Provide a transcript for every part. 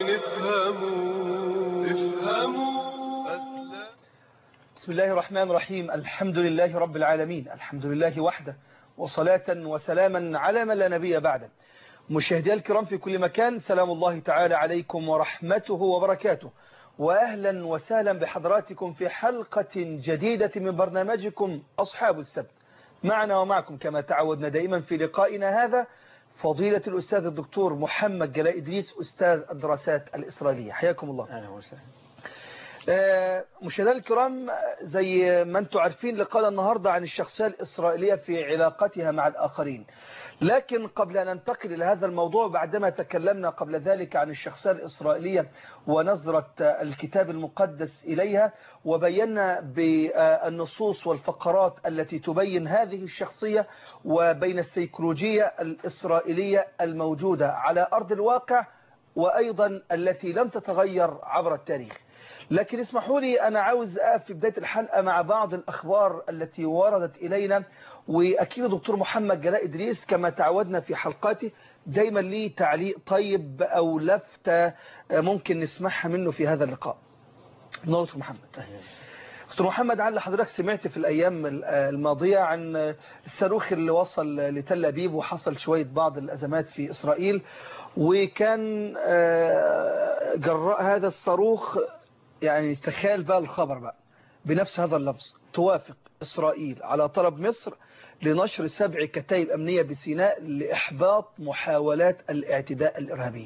افهموا افهموا أسلام بسم الله الرحمن الرحيم الحمد لله رب العالمين الحمد لله وحده وصلاة وسلاما على من لا نبي بعده مشاهدي الكرام في كل مكان سلام الله تعالى عليكم ورحمته وبركاته وأهلا وسهلا بحضراتكم في حلقة جديدة من برنامجكم أصحاب السبت معنا ومعكم كما تعودنا دائما في لقائنا هذا فضيلة الأستاذ الدكتور محمد جلاء إدريس أستاذ الدراسات الإسرائيلية حياكم الله أهلا وسهلا آه، مشاهدينا الكرام زي ما انتم عارفين لقاءنا النهاردة عن الشخصية الإسرائيلية في علاقتها مع الآخرين لكن قبل أن ننتقل إلى هذا الموضوع بعدما تكلمنا قبل ذلك عن الشخصية الإسرائيلية ونظرة الكتاب المقدس إليها وبينا بالنصوص والفقرات التي تبين هذه الشخصية وبين السيكولوجية الإسرائيلية الموجودة على أرض الواقع وأيضا التي لم تتغير عبر التاريخ لكن اسمحوا لي أنا عاوز أقف في بداية الحلقة مع بعض الأخبار التي وردت إلينا وأكيد دكتور محمد جلاء إدريس كما تعودنا في حلقاته دايما ليه تعليق طيب أو لفتة ممكن نسمعها منه في هذا اللقاء نور دكتور محمد دكتور محمد عل حضرتك سمعت في الأيام الماضية عن الصاروخ اللي وصل لتل أبيب وحصل شوية بعض الأزمات في إسرائيل وكان جراء هذا الصاروخ يعني تخيل بقى الخبر بقى بنفس هذا اللفظ توافق إسرائيل على طلب مصر لنشر سبع كتائب أمنية بسيناء لإحباط محاولات الاعتداء الإرهابي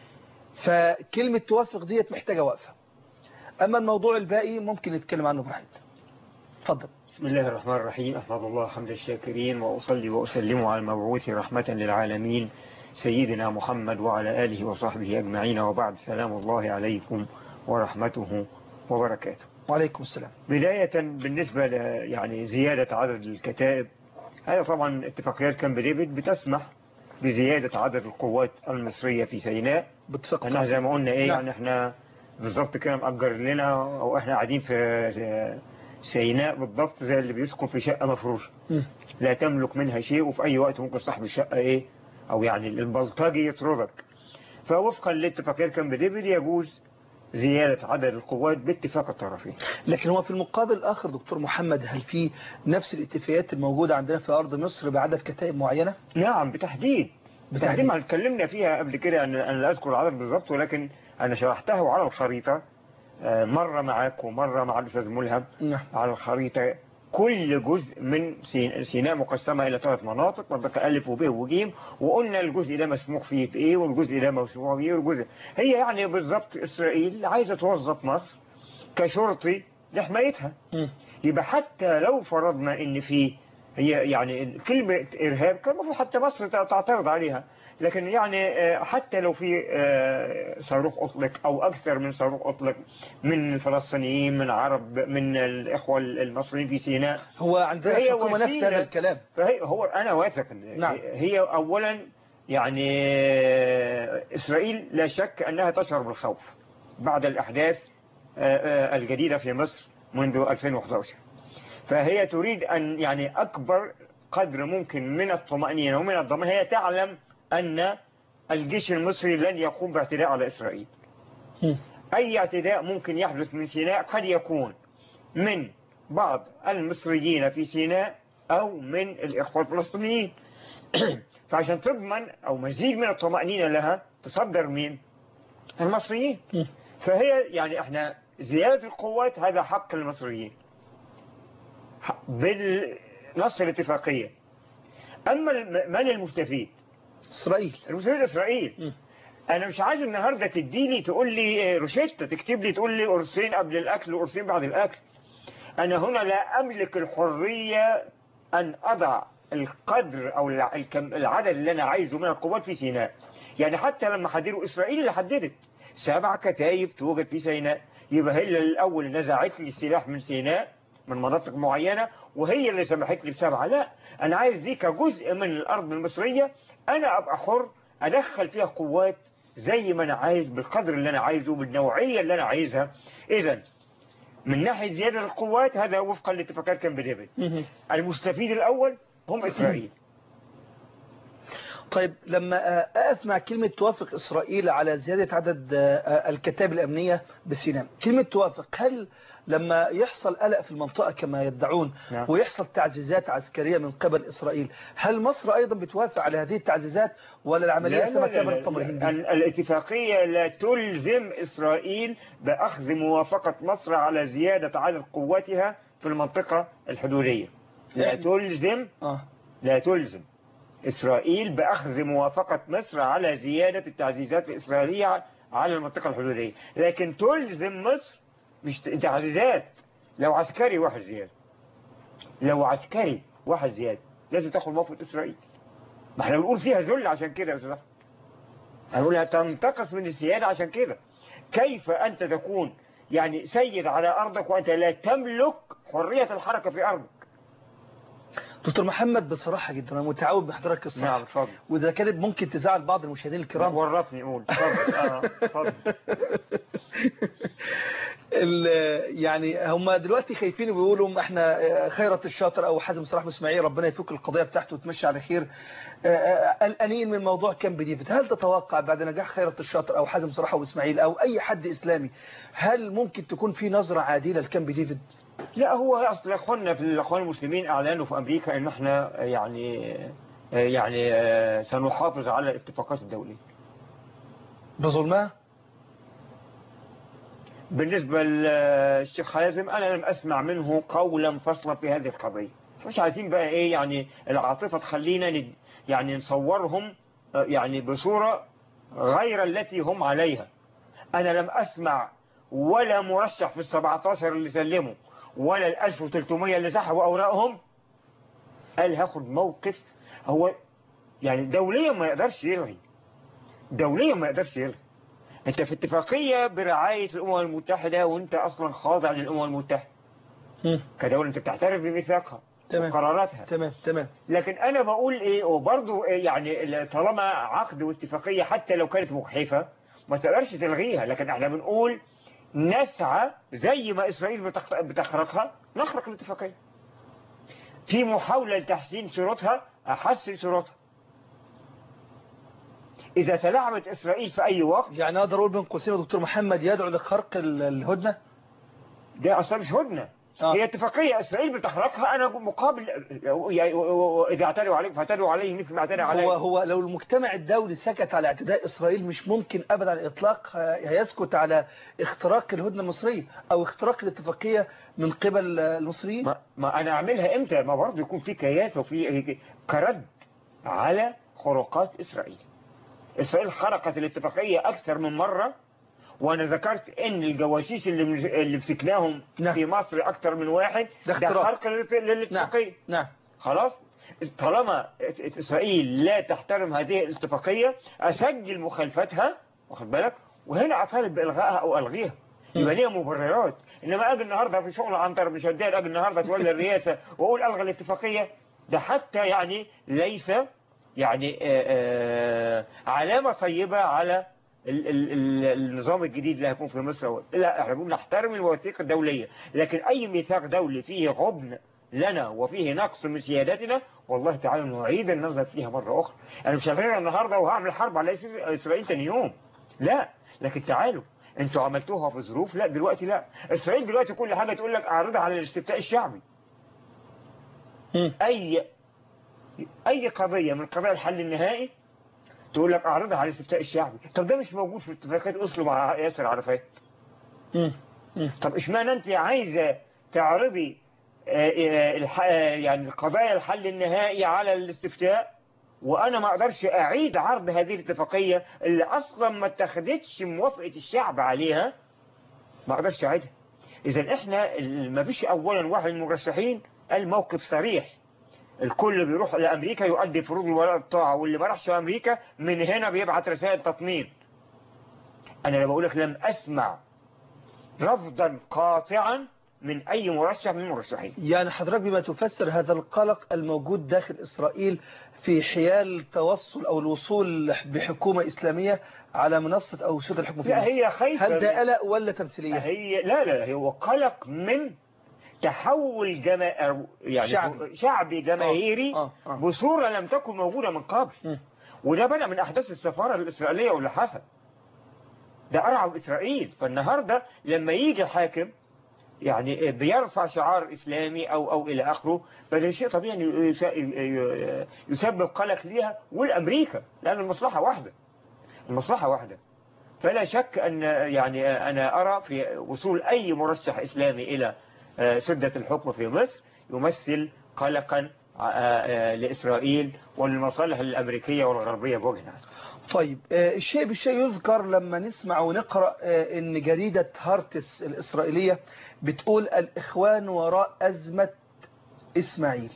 فكلمة توافق ديت محتاجة وقفة أما الموضوع الباقي ممكن نتكلم عنه براحتنا اتفضل بسم الله الرحمن الرحيم أحمد الله حمد الشاكرين وأصلي وأسلم على المبعوث رحمة للعالمين سيدنا محمد وعلى آله وصحبه أجمعين وبعد سلام الله عليكم ورحمته وبركاته وعليكم السلام بداية بالنسبة ل يعني زيادة عدد الكتائب هذا طبعا اتفاقيات كامب ديفيد بتسمح بزيادة عدد القوات المصرية في سيناء باتفاق احنا زي ما قلنا ايه نعم. يعني احنا بالظبط كده مأجر لنا او احنا قاعدين في سيناء بالضبط زي اللي بيسكن في شقة مفروشة مم. لا تملك منها شيء وفي اي وقت ممكن صاحب الشقة ايه او يعني البلطجي يطردك فوفقا لاتفاقيات كامب ديفيد يجوز زيادة عدد القوات باتفاق الطرفين لكن هو في المقابل الآخر دكتور محمد هل في نفس الاتفاقيات الموجودة عندنا في أرض مصر بعدد كتائب معينة؟ نعم بتحديد بتحديد ما اتكلمنا فيها قبل كده أنا أنا لا أذكر العدد بالظبط ولكن أنا شرحتها على الخريطة آه، مرة معاك ومرة مع الأستاذ ملهم نعم على الخريطة كل جزء من سين- سيناء مقسمة إلى ثلاث مناطق منطقة ألف وب وجيم وقلنا الجزء ده مسموح فيه بإيه والجزء ده مسموح فيه والجزء هي يعني بالظبط إسرائيل عايزة توظف مصر كشرطي لحمايتها مم. يبقى حتى لو فرضنا ان في هي يعني كلمة إرهاب كان المفروض حتى مصر تعترض عليها لكن يعني آه، حتى لو في آه، صاروخ أطلق أو أكثر من صاروخ أطلق من الفلسطينيين من عرب من الإخوة المصريين في سيناء هو عندنا فهي حكومة نفس وسيلة. هذا الكلام فهي هو أنا واثق إن نعم. هي أولا يعني آه، إسرائيل لا شك أنها تشعر بالخوف بعد الأحداث آه، آه، الجديدة في مصر منذ 2011 فهي تريد أن يعني أكبر قدر ممكن من الطمأنينة ومن الضمان هي تعلم أن الجيش المصري لن يقوم باعتداء على إسرائيل مم. أي اعتداء ممكن يحدث من سيناء قد يكون من بعض المصريين في سيناء أو من الإخوة الفلسطينيين فعشان تضمن أو مزيد من الطمأنينة لها تصدر مين المصريين مم. فهي يعني احنا زيادة القوات هذا حق المصريين ح- بالنص الاتفاقية أما الم- من المستفيد إسرائيل المستفيد إسرائيل مم. انا مش عايز النهارده تدي لي تقول لي روشته تكتب لي تقول لي قرصين قبل الاكل وقرصين بعد الاكل انا هنا لا املك الحريه ان اضع القدر او الع- الكم- العدد اللي انا عايزه من القوات في سيناء يعني حتى لما حددوا اسرائيل اللي حددت سبع كتايب توجد في سيناء يبقى هي اللي الاول نزعت لي السلاح من سيناء من مناطق معينة وهي اللي سمحت لي بسبعة لا أنا عايز دي كجزء من الأرض المصرية أنا أبقى حر أدخل فيها قوات زي ما أنا عايز بالقدر اللي أنا عايزه بالنوعية اللي أنا عايزها إذا من ناحية زيادة القوات هذا وفقا لاتفاقات كامب ديفيد مهم. المستفيد الأول هم إسرائيل طيب لما آه، أقف مع كلمة توافق إسرائيل على زيادة عدد آه، الكتاب الأمنية بسيناء كلمة توافق هل لما يحصل قلق في المنطقة كما يدعون نعم. ويحصل تعزيزات عسكرية من قبل إسرائيل هل مصر أيضا بتوافق على هذه التعزيزات ولا العملية لا لا سمك لا يابر لا التمر لا. هندي ال- الاتفاقية لا تلزم إسرائيل بأخذ موافقة مصر على زيادة عدد قوتها في المنطقة الحدودية لا يعني- تلزم آه. لا تلزم إسرائيل بأخذ موافقة مصر على زيادة التعزيزات الإسرائيلية على المنطقة الحدودية لكن تلزم مصر مش تعزيزات لو عسكري واحد زيادة لو عسكري واحد زيادة لازم تاخد موافقة إسرائيل ما احنا بنقول فيها ذل عشان كده يا أستاذ أحمد. هنقولها تنتقص من السيادة عشان كده كيف أنت تكون يعني سيد على أرضك وأنت لا تملك حرية الحركة في أرضك دكتور محمد بصراحة جدا أنا متعود بحضرتك الصراحة نعم اتفضل وإذا كانت ممكن تزعل بعض المشاهدين الكرام ورطني قول اتفضل اه اتفضل ال- يعني هم دلوقتي خايفين وبيقولوا احنا خيرة الشاطر او حازم صلاح اسماعيل ربنا يفك القضية بتاعته وتمشي على خير آه، آه، قلقانين من موضوع كامب ديفيد هل تتوقع بعد نجاح خيرة الشاطر او حازم صلاح واسماعيل او اي حد اسلامي هل ممكن تكون في نظرة عادلة لكامب ديفيد لا هو اصل اخواننا في الاخوان المسلمين اعلنوا في امريكا ان احنا يعني يعني آه، سنحافظ على الاتفاقات الدوليه بظلمها بالنسبه للشيخ حازم انا لم اسمع منه قولا فصلا في هذه القضيه مش عايزين بقى ايه يعني العاطفه تخلينا ند- يعني نصورهم آه، يعني بصوره غير التي هم عليها انا لم اسمع ولا مرشح في ال 17 اللي سلموا ولا ال 1300 اللي سحبوا اوراقهم قال هاخد موقف هو يعني دوليا ما يقدرش يلغي دوليا ما يقدرش يلغي انت في اتفاقية برعاية الامم المتحدة وانت اصلا خاضع للامم المتحدة مم. كدولة انت بتعترف بميثاقها تمام. وقراراتها تمام تمام لكن انا بقول ايه وبرضه إيه يعني طالما عقد واتفاقية حتى لو كانت مجحفة ما تقدرش تلغيها لكن احنا بنقول نسعى زي ما اسرائيل بتخ- بتخرقها نخرق الاتفاقية في محاولة لتحسين شروطها احسن شروطها اذا تلاعبت اسرائيل في اي وقت يعني اقدر اقول بين قوسين يا دكتور محمد يدعو لخرق ال- الهدنة ده اصلا مش هدنه آه. هي اتفاقيه اسرائيل بتخرقها انا مقابل يعني اذا اعتدوا عليك فاعتدوا عليه مثل ما اعتدى علي هو هو لو المجتمع الدولي سكت على اعتداء إسرائيل مش ممكن أبدا على الإطلاق آه، هيسكت على اختراق الهدنة المصرية أو اختراق الاتفاقية من قبل آه، المصريين ما, ما انا اعملها امتى ما برضه يكون في كياس وفي كرد على خروقات اسرائيل اسرائيل خرقت الاتفاقيه اكثر من مره وانا ذكرت ان الجواسيس اللي من- اللي مسكناهم نعم. في مصر اكثر من واحد ده ده اختراق. خرق للات- نعم للاتفاقيه نعم خلاص طالما اسرائيل لا تحترم هذه الاتفاقيه اسجل مخالفتها واخد بالك وهنا اطالب بالغائها او الغيها يبقى ليها مبررات انما اجي النهارده في شغل عنتر مش هدير اجي النهارده تولي الرئاسه واقول الغي الاتفاقيه ده حتى يعني ليس يعني آه، آه، علامه طيبه على ال- ال- ال- النظام الجديد اللي هيكون في مصر لا احنا بنقول نحترم المواثيق الدوليه لكن اي ميثاق دولي فيه غبن لنا وفيه نقص من سيادتنا والله تعالى نعيد النظر فيها مرة أخرى أنا مش هغير النهاردة وهعمل حرب على إسرائيل- إسرائيل تاني يوم لا لكن تعالوا انتوا عملتوها في ظروف لا دلوقتي لا إسرائيل دلوقتي كل حاجة تقول لك أعرضها على الاستفتاء الشعبي مم. أي أي قضية من قضايا الحل النهائي تقول لك أعرضها على الاستفتاء الشعبي طب ده مش موجود في اتفاقية أسلو مع ياسر عرفات مم. مم. طب اشمعنى انت عايزه تعرضي آه، آه، الح- آه، يعني قضايا الحل النهائي على الاستفتاء وانا ما اقدرش اعيد عرض هذه الاتفاقيه اللي اصلا ما اتخذتش موافقه الشعب عليها ما اقدرش اعيدها اذا احنا ال- ما فيش اولا واحد من المرشحين قال موقف صريح الكل بيروح لامريكا يؤدي فروض الولاء الطاعه واللي ما راحش امريكا من هنا بيبعت رسائل تطمين انا لما بقول لك لم اسمع رفضا قاطعا من اي مرشح من المرشحين يعني حضرتك بما تفسر هذا القلق الموجود داخل إسرائيل في حيال توصل أو الوصول بحكومة إسلامية على منصة أو سود الحكم في لا مصر هي خايفه هل ده قلق ولا تمثيلية؟ هي لا لا هو قلق من تحول جما... يعني شعبي. شعبي جماهيري آه، آه. بصوره لم تكن موجوده من قبل مم. وده بدأ من أحداث السفارة الإسرائيلية واللي حصل ده أرعب إسرائيل فالنهاردة لما يجي حاكم يعني بيرفع شعار إسلامي أو أو إلى آخره فده شيء طبيعي إنه يس- يسبب قلق ليها والأمريكا لأن المصلحة واحدة المصلحة واحدة فلا شك أن يعني أنا أرى في وصول أي مرشح إسلامي إلى آه، سدة الحكم في مصر يمثل قلقا آه، آه، لإسرائيل وللمصالح الأمريكية والغربية بوجه عام. طيب آه، الشيء بالشيء يذكر لما نسمع ونقرأ آه، ان جريدة هارتس الإسرائيلية بتقول الإخوان وراء أزمة إسماعيل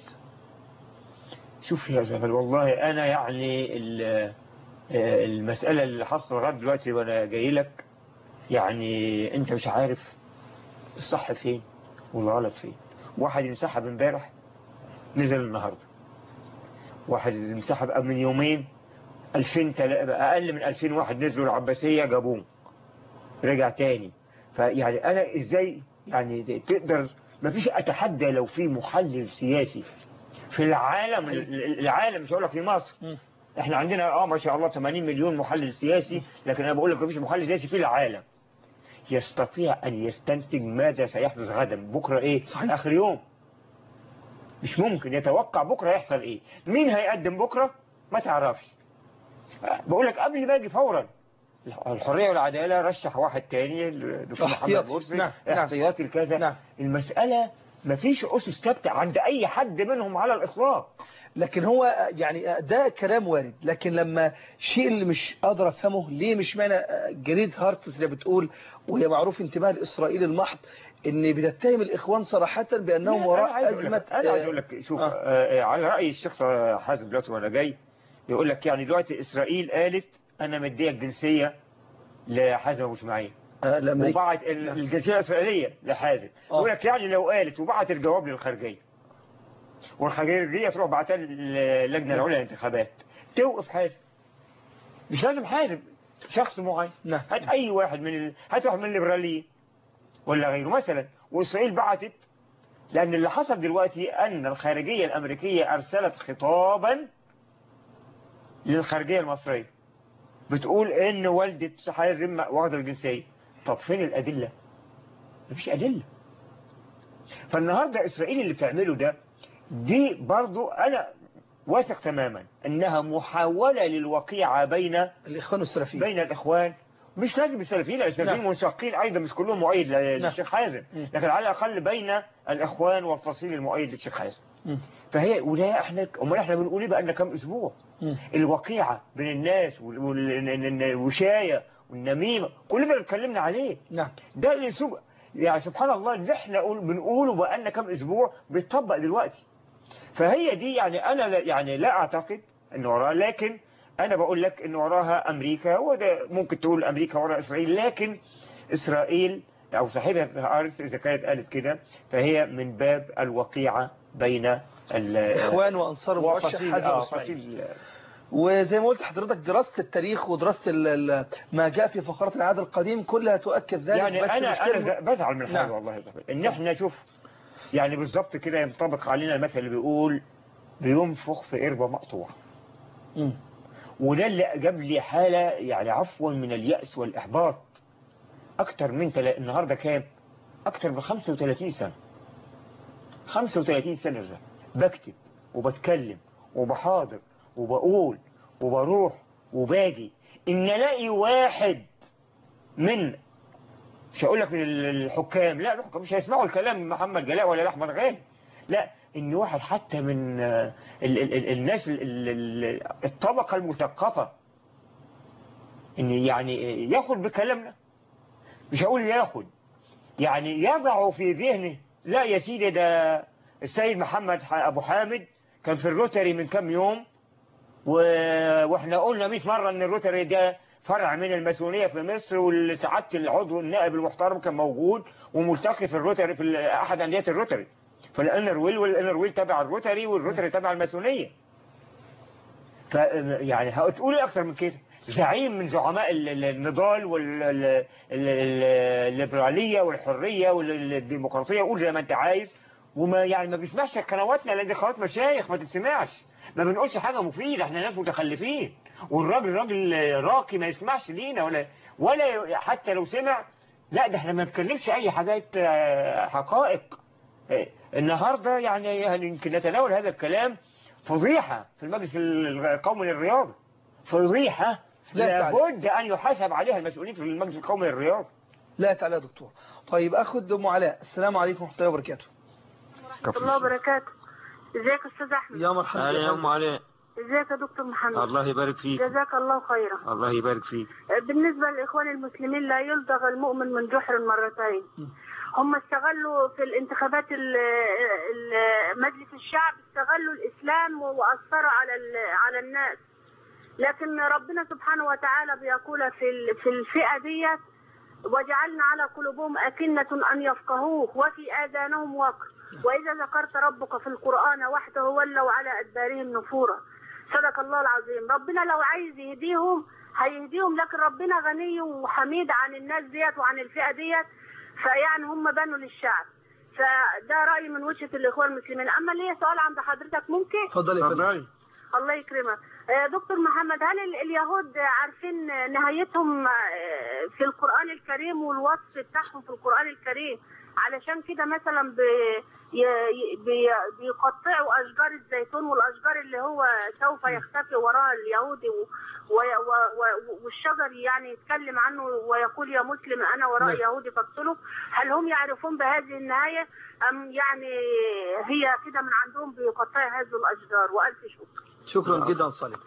شوف يا زميل والله أنا يعني ال- آه، المسألة اللي حصل لغاية دلوقتي وأنا جاي لك يعني أنت مش عارف الصح فين والغلط فين واحد انسحب امبارح نزل النهاردة واحد انسحب من يومين 2000 تل- أقل من 2000 واحد نزلوا العباسية جابوه رجع تاني فيعني أنا إزاي يعني تقدر ما فيش أتحدى لو في محلل سياسي في العالم العالم مش هقول لك في مصر مم. احنا عندنا اه ما شاء الله 80 مليون محلل سياسي لكن انا بقول لك مفيش محلل سياسي في العالم يستطيع ان يستنتج ماذا سيحدث غدا بكره ايه صحيح. اخر يوم مش ممكن يتوقع بكره يحصل ايه مين هيقدم بكره ما تعرفش آه، بقول لك قبل ما اجي فورا الحريه والعداله رشح واحد تاني الدكتور محمد احتياطي. مرسي نعم، نعم. احتياطي الكذا نعم. المساله مفيش اسس ثابته عند اي حد منهم على الاطلاق لكن هو يعني ده كلام وارد لكن لما الشيء اللي مش قادر افهمه ليه مش معنى جريدة هارتس اللي بتقول وهي معروف انتماء الاسرائيل المحض ان بتتهم الاخوان صراحة بانهم لا، وراء أنا عايز أقول ازمة لك انا عايز اقول لك شوف آه. آه. آه على راي الشيخ حازم دلوقتي وانا جاي يقول لك يعني دلوقتي اسرائيل قالت انا مديه الجنسيه لحازم ابو اسماعيل آه الامريكا وبعت ال- الجنسيه الاسرائيليه لحازم آه. يقول لك يعني لو قالت وبعت الجواب للخارجيه والخارجيه تروح بعتها للجنه العليا للانتخابات توقف حازم مش لازم حازم شخص معين نعم. هات اي واحد من ال... هات واحد من الليبراليين ولا غيره مثلا واسرائيل بعتت لان اللي حصل دلوقتي ان الخارجيه الامريكيه ارسلت خطابا للخارجيه المصريه بتقول ان والده حازم واخده الجنسيه طب فين الادله مفيش ادله فالنهارده اسرائيل اللي بتعمله ده دي برضو انا واثق تماما انها محاوله للوقيعه بين الاخوان السلفيين بين الاخوان مش لازم السلفيين لأن السلفيين نعم. منشقين ايضا مش كلهم مؤيد للشيخ حازم مم. لكن على الاقل بين الاخوان والفصيل المؤيد للشيخ حازم مم. فهي ولا احنا امال احنا بنقول ايه بقى لنا كام اسبوع مم. الوقيعه بين الناس وال- وال- والوشايه والنميمه كل ده اتكلمنا عليه نعم ده الاسلوب يعني سبحان الله اللي احنا قول- بنقوله بقى لنا كام اسبوع بيتطبق دلوقتي فهي دي يعني انا لا يعني لا اعتقد ان وراها لكن انا بقول لك ان وراها امريكا وده ممكن تقول امريكا وراء اسرائيل لكن اسرائيل او صاحبها ارس اذا كانت قالت كده فهي من باب الوقيعه بين ال- الاخوان وانصار المرشح وفصيل- حازم آه، اسماعيل فصيل وزي ما قلت لحضرتك دراسة التاريخ ودراسة ال- ال- ما جاء في فقرات العهد القديم كلها تؤكد ذلك يعني بس انا المشكلة انا بزعل من حاجه نعم. والله يا صاحبي ان احنا شوف يعني بالظبط كده ينطبق علينا المثل اللي بيقول بينفخ في قربة مقطوعة مم. وده اللي جاب لي حالة يعني عفوا من اليأس والإحباط أكتر من تلا... النهاردة كام أكتر من 35 سنة 35 سنة ده بكتب وبتكلم وبحاضر وبقول وبروح وباجي إن ألاقي واحد من مش هقول لك من الحكام لا الحكام مش هيسمعوا الكلام محمد جلاء ولا احمد غالي لا ان واحد حتى من آه، ال ال ال الناس ال ال ال الطبقه المثقفه ان يعني ياخد بكلامنا مش هقول ياخد يعني يضع في ذهنه لا يا سيدي ده السيد محمد ح- ابو حامد كان في الروتري من كام يوم و... واحنا قلنا 100 مرة ان الروتري ده فرع من الماسونية في مصر والسعادة العضو النائب المحترم كان موجود وملتقي في الروتري في ال- احد اندية الروتري فالانر ويل والانر ويل تبع الروتري والروتري تبع الماسونية ف يعني هتقول ايه اكتر من كده زعيم من زعماء ال- ال- النضال والليبرالية والحرية والديمقراطية قول زي ما انت عايز وما يعني ما بيسمعش قنواتنا لان دي قنوات مشايخ ما تسمعش ما بنقولش حاجة مفيدة احنا ناس متخلفين والراجل راجل راقي ما يسمعش لينا ولا ولا حتى لو سمع لا ده احنا ما بنتكلمش اي حاجات آه، حقائق آه، النهارده يعني يمكن نتناول هذا الكلام فضيحة في المجلس القومي للرياضة فضيحة لا تعلم. لابد أن يحاسب عليها المسؤولين في المجلس القومي للرياضة لا تعالى يا دكتور طيب اخد ام علاء السلام عليكم ورحمه الله وبركاته ورحمة الله وبركاته ازيك يا استاذ احمد يا مرحبا أهلا يا يا أم علي ازيك يا دكتور محمد الله يبارك فيك جزاك الله خيرا الله يبارك فيك بالنسبة للإخوان المسلمين لا يلدغ المؤمن من جحر مرتين هم استغلوا في الانتخابات ال- ال- مجلس الشعب استغلوا الإسلام وأثروا على ال- على الناس لكن ربنا سبحانه وتعالى بيقول في ال- في الفئة ديت وجعلنا على قلوبهم أكنة أن يفقهوه وفي آذانهم وقر وإذا ذكرت ربك في القرآن وحده ولوا على أدبارهم نفورا صدق الله العظيم ربنا لو عايز يهديهم هيهديهم لكن ربنا غني وحميد عن الناس ديت وعن الفئة ديت فيعني هم بنوا للشعب فده رأيي من وجهة الإخوان المسلمين أما ليا سؤال عند حضرتك ممكن اتفضل يا فندم اتفضلي الله يكرمك آه، دكتور محمد هل ال- اليهود عارفين نهايتهم آه، في القرآن الكريم والوصف بتاعهم في القرآن الكريم علشان كده مثلا بي- ي- بي- بيقطعوا أشجار الزيتون والأشجار اللي هو سوف يختفي وراها اليهودي و- و- و- و- والشجر يعني يتكلم عنه ويقول يا مسلم أنا وراء نعم. يهودي فاقتله هل هم يعرفون بهذه النهاية أم يعني هي كده من عندهم بيقطعوا هذه الأشجار وألف شكر شكرا جدا صالح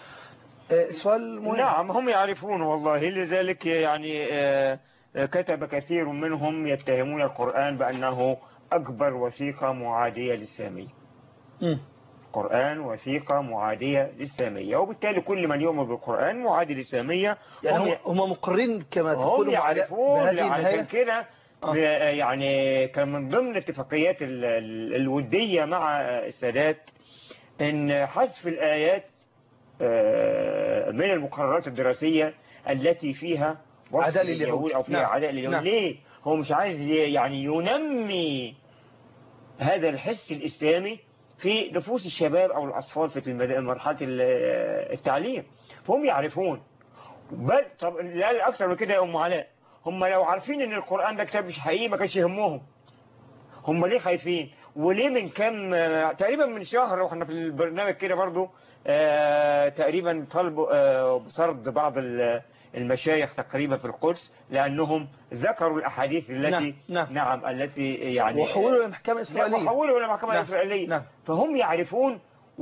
آه، سؤال مهم نعم هم يعرفون والله لذلك يعني آه، آه، كتب كثير منهم يتهمون القرآن بأنه أكبر وثيقة معادية للسامية مم. القرآن وثيقة معادية للسامية وبالتالي كل من يؤمن بالقرآن معادي للسامية يعني هم هم هم مقرين كما هم تقول أم علاء يعرفون بهذه عشان النهاية كده آه. ب- يعني كان من ضمن اتفاقيات ال- ال- الودية مع السادات ان حذف الآيات آه، من المقررات الدراسية التي فيها وصف عداء لليهود. لليهود أو فيها نعم. عداء لليهود نعم. ليه؟ هو مش عايز ي- يعني ينمي هذا الحس الإسلامي في نفوس الشباب أو الأطفال في المد- مرحلة ال- التعليم فهم يعرفون بل طب لا أكثر من كده يا أم علاء هم لو عارفين إن القرآن ده كتاب مش حقيقي ما كانش يهمهم هم ليه خايفين وليه من كام آه، تقريبا من شهر واحنا في البرنامج كده برضو آه، تقريبا طلبوا آه، بطرد بعض ال- المشايخ تقريبا في القدس لأنهم ذكروا الأحاديث التي نعم، نعم. نعم التي يعني وحولوا للمحكمة الإسرائيلية وحولوا إلى محكمة نعم، إسرائيلية نعم. فهم يعرفون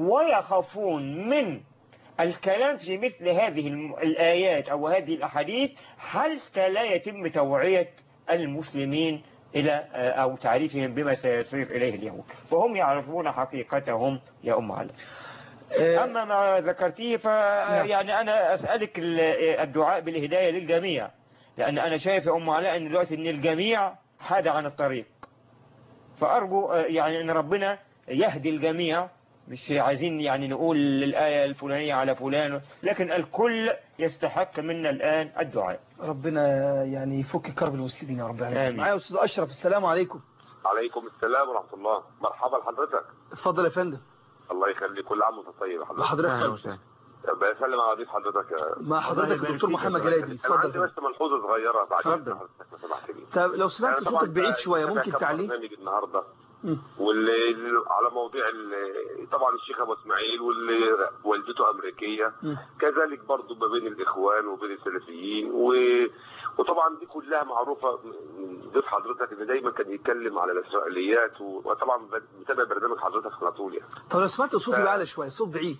ويخافون من الكلام في مثل هذه الم- الآيات أو هذه الأحاديث حتى لا يتم توعية المسلمين إلى أو تعريفهم بما سيصير إليه اليهود فهم يعرفون حقيقتهم يا أم علي آه، أما ما ذكرتيه فيعني أنا أسألك ال- الدعاء بالهداية للجميع لأن أنا شايف يا أم علاء أن دلوقتي أن الجميع حاد عن الطريق فأرجو آه، يعني أن ربنا يهدي الجميع مش عايزين يعني نقول الآية الفلانية على فلان لكن الكل يستحق منا الآن الدعاء ربنا يعني يفك كرب المسلمين يا رب العالمين آمين. معايا أستاذ أشرف السلام عليكم عليكم السلام ورحمة الله مرحبا لحضرتك اتفضل يا فندم الله يخليك كل عام وانت طيب يا حضرتك حضرتك أهلا طيب. وسهلا بسلم على ضيف حضرتك يا مع حضرتك يبارك الدكتور فيك يا محمد فندم. جلادي انا اتفضل عندي يا بس ملحوظة صغيرة بعد اتفضل. إذن حضرتك لو سمحت لي طب لو سمحت أنا طبعاً صوتك بعيد شوية بتابع ممكن كم تعليق برنامج النهارده مم. واللي على مواضيع ال- طبعا الشيخ ابو اسماعيل واللي والدته امريكيه مم. كذلك برضو ما بين الاخوان وبين السلفيين و... وطبعا دي كلها معروفه من ضيف حضرتك ان دايما كان يتكلم على الاسرائيليات و... وطبعا متابع برنامج حضرتك على طول يعني طب لو سمحت صوتي آه. بعلى شوية صوت بعيد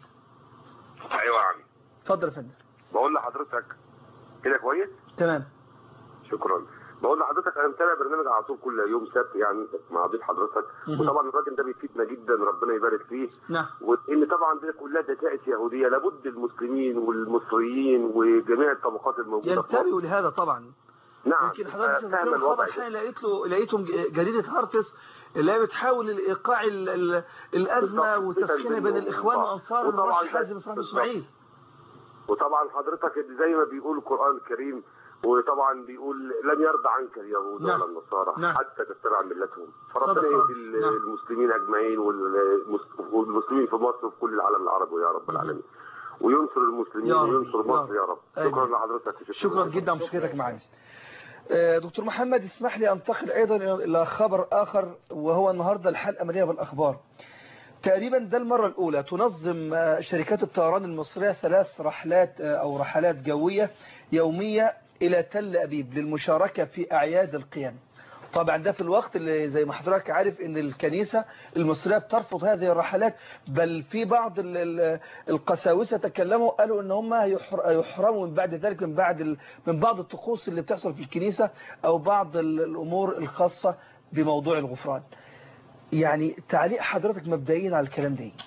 ايوه يعني اتفضل يا فندم بقول لحضرتك كده كويس تمام شكرا بقول لحضرتك انا متابع برنامج على طول كل يوم سبت يعني مع ضيف حضرتك مهم. وطبعا الراجل ده بيفيدنا جدا ربنا يبارك فيه نعم وان طبعا دي كلها دسائس يهوديه لابد المسلمين والمصريين وجميع الطبقات الموجوده في ينتبهوا مصر لهذا طبعا نعم يمكن حضرتك فاهم تذكروا الوضع خبر حين لقيت له لقيتهم ج- جريدة هارتس اللي هي بتحاول الايقاع ال- ال- الازمه بالضبط. والتسخين بين الاخوان بالضبط. وانصار وطبعاً المرشح حازم صلاح بالضبط. اسماعيل وطبعا حضرتك زي ما بيقول القران الكريم وطبعا بيقول لن يرضى عنك اليهود نعم. ولا النصارى نعم. حتى تتبع ملتهم صدق فربنا ربي. يهدي نعم. المسلمين اجمعين والمس- والمسلمين في مصر وفي كل العالم العربي يا رب العالمين وينصر المسلمين يا رب. وينصر يا مصر رب. يا رب آمين. شكرا لحضرتك شكرا جدا على مشاركتك معنا آه، دكتور محمد اسمح لي انتقل ايضا الى خبر اخر وهو النهارده الحلقه مليئه بالاخبار تقريبا ده المره الاولى تنظم آه، شركات الطيران المصريه ثلاث رحلات آه، او رحلات جويه يوميه الى تل ابيب للمشاركه في اعياد القيامه طبعا ده في الوقت اللي زي ما حضرتك عارف ان الكنيسة المصرية بترفض هذه الرحلات بل في بعض ال- ال- القساوسة تكلموا قالوا ان هم يحر- يحرموا من بعد ذلك من بعد ال- من بعض الطقوس اللي بتحصل في الكنيسة او بعض ال- الامور الخاصة بموضوع الغفران يعني تعليق حضرتك مبدئيا على الكلام ده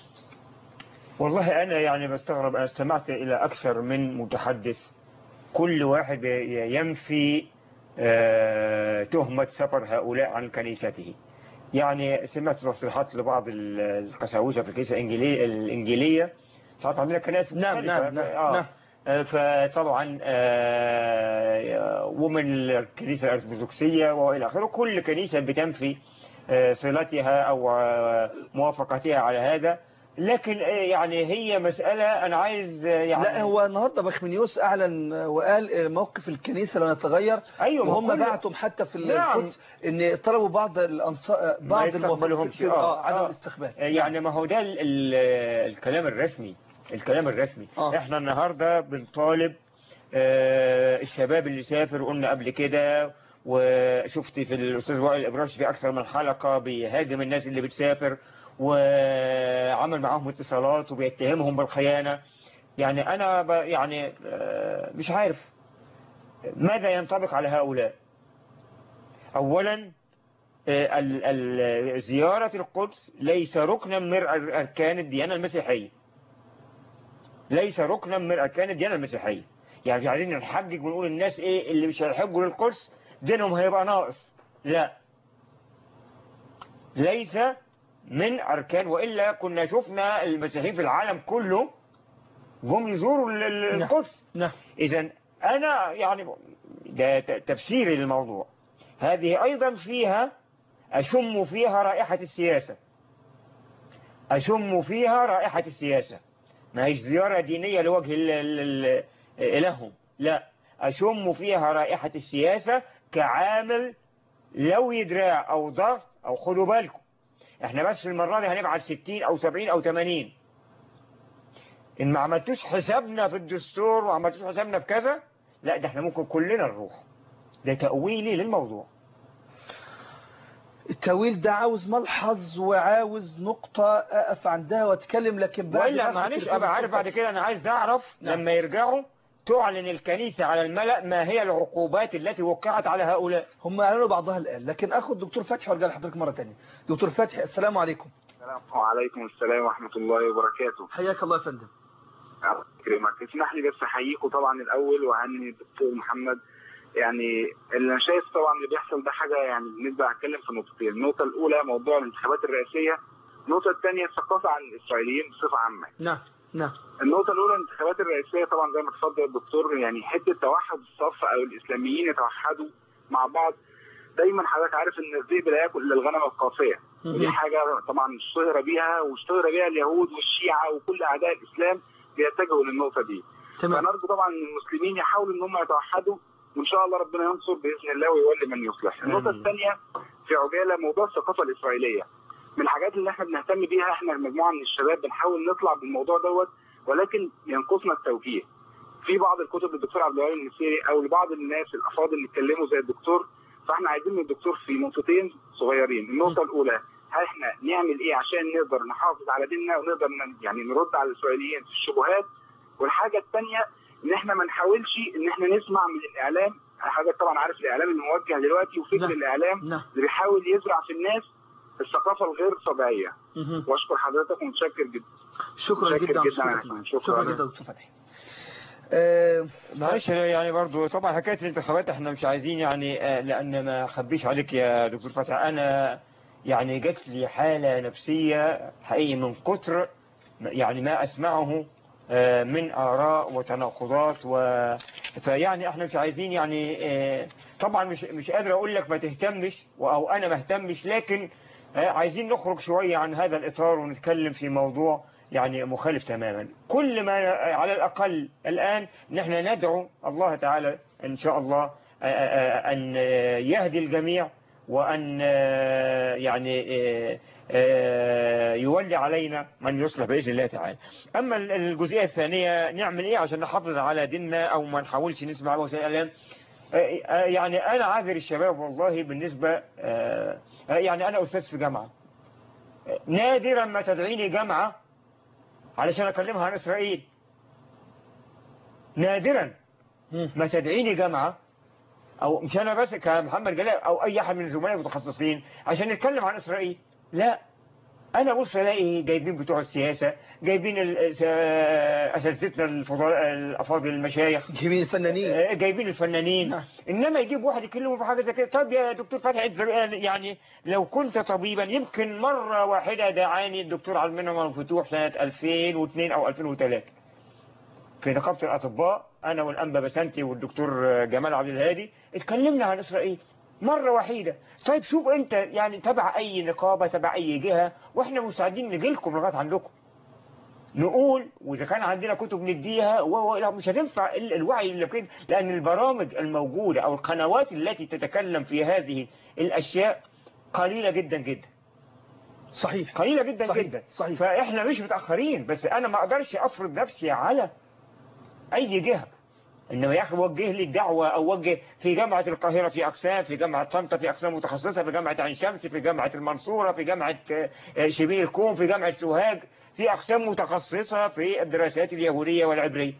والله أنا يعني بستغرب أنا استمعت إلى أكثر من متحدث كل واحد ي- ينفي آه، تهمة سفر هؤلاء عن كنيسته يعني سمعت تصريحات لبعض ال- القساوسة في الكنيسة الإنجيلية, الإنجيلية صارت عندنا كنائس نعم، مختلفة. نعم، نعم، آه. نعم. آه، فطبعا آه، ومن الكنيسة الأرثوذكسية وإلى آخره كل كنيسة بتنفي آه، صلتها أو آه، موافقتها على هذا لكن آه، يعني هي مسألة أنا عايز آه، يعني لا هو النهارده بخمنيوس اعلن وقال موقف الكنيسه لن يتغير أيوة ما وهم كل- بعتوا حتى في نعم. القدس ان طلبوا بعض الانصار ما بعض يستقبلهمش. في- آه، اه عدم آه. الاستقبال يعني ما هو ده ال- ال- الكلام الرسمي الكلام الرسمي آه. احنا النهارده بنطالب آه، الشباب اللي سافر قلنا قبل كده وشفت في الاستاذ وائل الابراش في اكثر من حلقه بيهاجم الناس اللي بتسافر وعمل معاهم اتصالات وبيتهمهم بالخيانه يعني انا ب- يعني آه، مش عارف ماذا ينطبق على هؤلاء اولا آه، ال- ال- زيارة القدس ليس ركنا من أر- أركان الديانة المسيحية ليس ركنا من أركان الديانة المسيحية يعني مش عايزين نحجج ونقول الناس إيه اللي مش هيحجوا للقدس دينهم هيبقى ناقص لا ليس من أركان وإلا كنا شفنا المسيحيين في العالم كله جم يزوروا ال- ال- نعم. القدس نعم إذا أنا يعني ده ت- تفسيري للموضوع هذه أيضا فيها أشم فيها رائحة السياسة أشم فيها رائحة السياسة ما هيش زيارة دينية لوجه ال- ال- ال- إلههم لا أشم فيها رائحة السياسة كعامل لو يدراع أو ضغط أو خدوا بالكم احنا بس المرة دي هنبعت 60 أو 70 أو 80 إن ما عملتوش حسابنا في الدستور وما عملتوش حسابنا في كذا لا ده احنا ممكن كلنا نروح ده تأويلي للموضوع التأويل ده عاوز ملحظ وعاوز نقطة أقف عندها واتكلم لكن بعد وإلا ما معلش أخد أبقى عارف بعد كده أنا عايز أعرف نعم. لما يرجعوا تعلن الكنيسة على الملأ ما هي العقوبات التي وقعت على هؤلاء هم اعلنوا بعضها الآن لكن أخد دكتور فتحي وارجع لحضرتك مرة تانية دكتور فتحي السلام عليكم وعليكم السلام ورحمة الله وبركاته حياك الله يا فندم الله يكرمك اسمح لي بس احييكم طبعا الاول وهني الدكتور محمد يعني اللي انا شايف طبعا اللي بيحصل ده حاجه يعني بالنسبه هتكلم في نقطتين النقطه الاولى موضوع الانتخابات الرئاسيه النقطه الثانيه الثقافه عن الاسرائيليين بصفه عامه نعم نعم النقطه الاولى الانتخابات الرئاسيه طبعا زي ما اتفضل الدكتور يعني حته توحد الصف او الاسلاميين يتوحدوا مع بعض دايما حضرتك عارف ان الذئب لا ياكل الا الغنم القافيه ودي مهم. حاجه طبعا اشتهر بيها واشتهر بيها اليهود والشيعه وكل اعداء الاسلام بيتجهوا للنقطه دي تمام فنرجو طبعا ان المسلمين يحاولوا ان هم يتوحدوا وان شاء الله ربنا ينصر باذن الله ويولي من يصلح. النقطه آمين. الثانيه في عجاله موضوع الثقافه الاسرائيليه. من الحاجات اللي احنا بنهتم بيها احنا مجموعه من الشباب بنحاول نطلع بالموضوع دوت ولكن ينقصنا التوجيه. في بعض الكتب للدكتور عبد الوهاب النسيري او لبعض الناس الافاضل اللي اتكلموا زي الدكتور فاحنا عايزين من الدكتور في نقطتين صغيرين، النقطه الاولى هل احنا نعمل ايه عشان نقدر نحافظ على ديننا ونقدر ن- يعني نرد على الاسرائيليين في الشبهات والحاجه الثانيه ان احنا ما نحاولش ان احنا نسمع من الاعلام حضرتك طبعا عارف الاعلام الموجه دلوقتي وفكر نعم. الاعلام نعم اللي بيحاول يزرع في الناس الثقافه الغير طبيعيه مهم. واشكر حضرتك ومتشكر جدا شكرا متشكر جدا على جدا مشاركتك يا معنا. شكرا. شكرا جدا دكتور فتحي آه، معلش يعني برضو طبعا حكاية الانتخابات احنا مش عايزين يعني آه، لأن ما أخبيش عليك يا دكتور فتحي أنا يعني جات لي حالة نفسية حقيقي من كتر يعني ما أسمعه آه، من آراء وتناقضات فيعني احنا مش عايزين يعني آه، طبعا مش مش قادر اقول لك ما تهتمش او انا ما اهتمش لكن آه، عايزين نخرج شوية عن هذا الاطار ونتكلم في موضوع يعني مخالف تماما كل ما على الاقل الان نحن ندعو الله تعالى ان شاء الله آه، آه، ان آه، يهدي الجميع وان آه، يعني آه، آه، يولي علينا من يصلح باذن الله تعالى اما الجزئيه الثانيه نعمل ايه عشان نحافظ على ديننا او ما نحاولش نسمع وسائل الاعلام آه، آه، يعني انا عاذر الشباب والله بالنسبه آه، آه، يعني انا استاذ في جامعه آه، نادرا ما تدعيني جامعه علشان اكلمها عن اسرائيل نادرا مم. ما تدعيني جامعه او مش انا بس كمحمد جلال او اي احد من الزملاء المتخصصين عشان نتكلم عن اسرائيل لا انا بص الاقي جايبين بتوع السياسه جايبين ال- س- اساتذتنا الفضلاء الافاضل المشايخ جميل الفنانين آه، جايبين الفنانين نعم. انما يجيب واحد يكلمه في حاجه زي كده طب يا دكتور فتحي الزرقان يعني لو كنت طبيبا يمكن مره واحده دعاني الدكتور عبد المنعم الفتوح سنه 2002 او 2003 في نقابه الاطباء انا والانبا بسنتي والدكتور جمال عبد الهادي اتكلمنا عن اسرائيل مرة وحيدة طيب شوف انت يعني تبع اي نقابة تبع اي جهة واحنا مستعدين نجي لكم لغاية عندكم نقول واذا كان عندنا كتب نديها و- و- لا مش هتنفع ال- الوعي اللي كده لان البرامج الموجودة او القنوات التي تتكلم في هذه الاشياء قليلة جدا جدا صحيح قليلة جدا صحيح، جدا صحيح. فاحنا مش متأخرين بس انا ما اقدرش افرض نفسي على اي جهة انما يا اخي وجه لي الدعوة او وجه في جامعة القاهرة في اقسام في جامعة طنطا في اقسام متخصصة في جامعة عين شمس في جامعة المنصورة في جامعة آه، آه، شبيل الكوم في جامعة سوهاج في اقسام متخصصة في الدراسات اليهودية والعبرية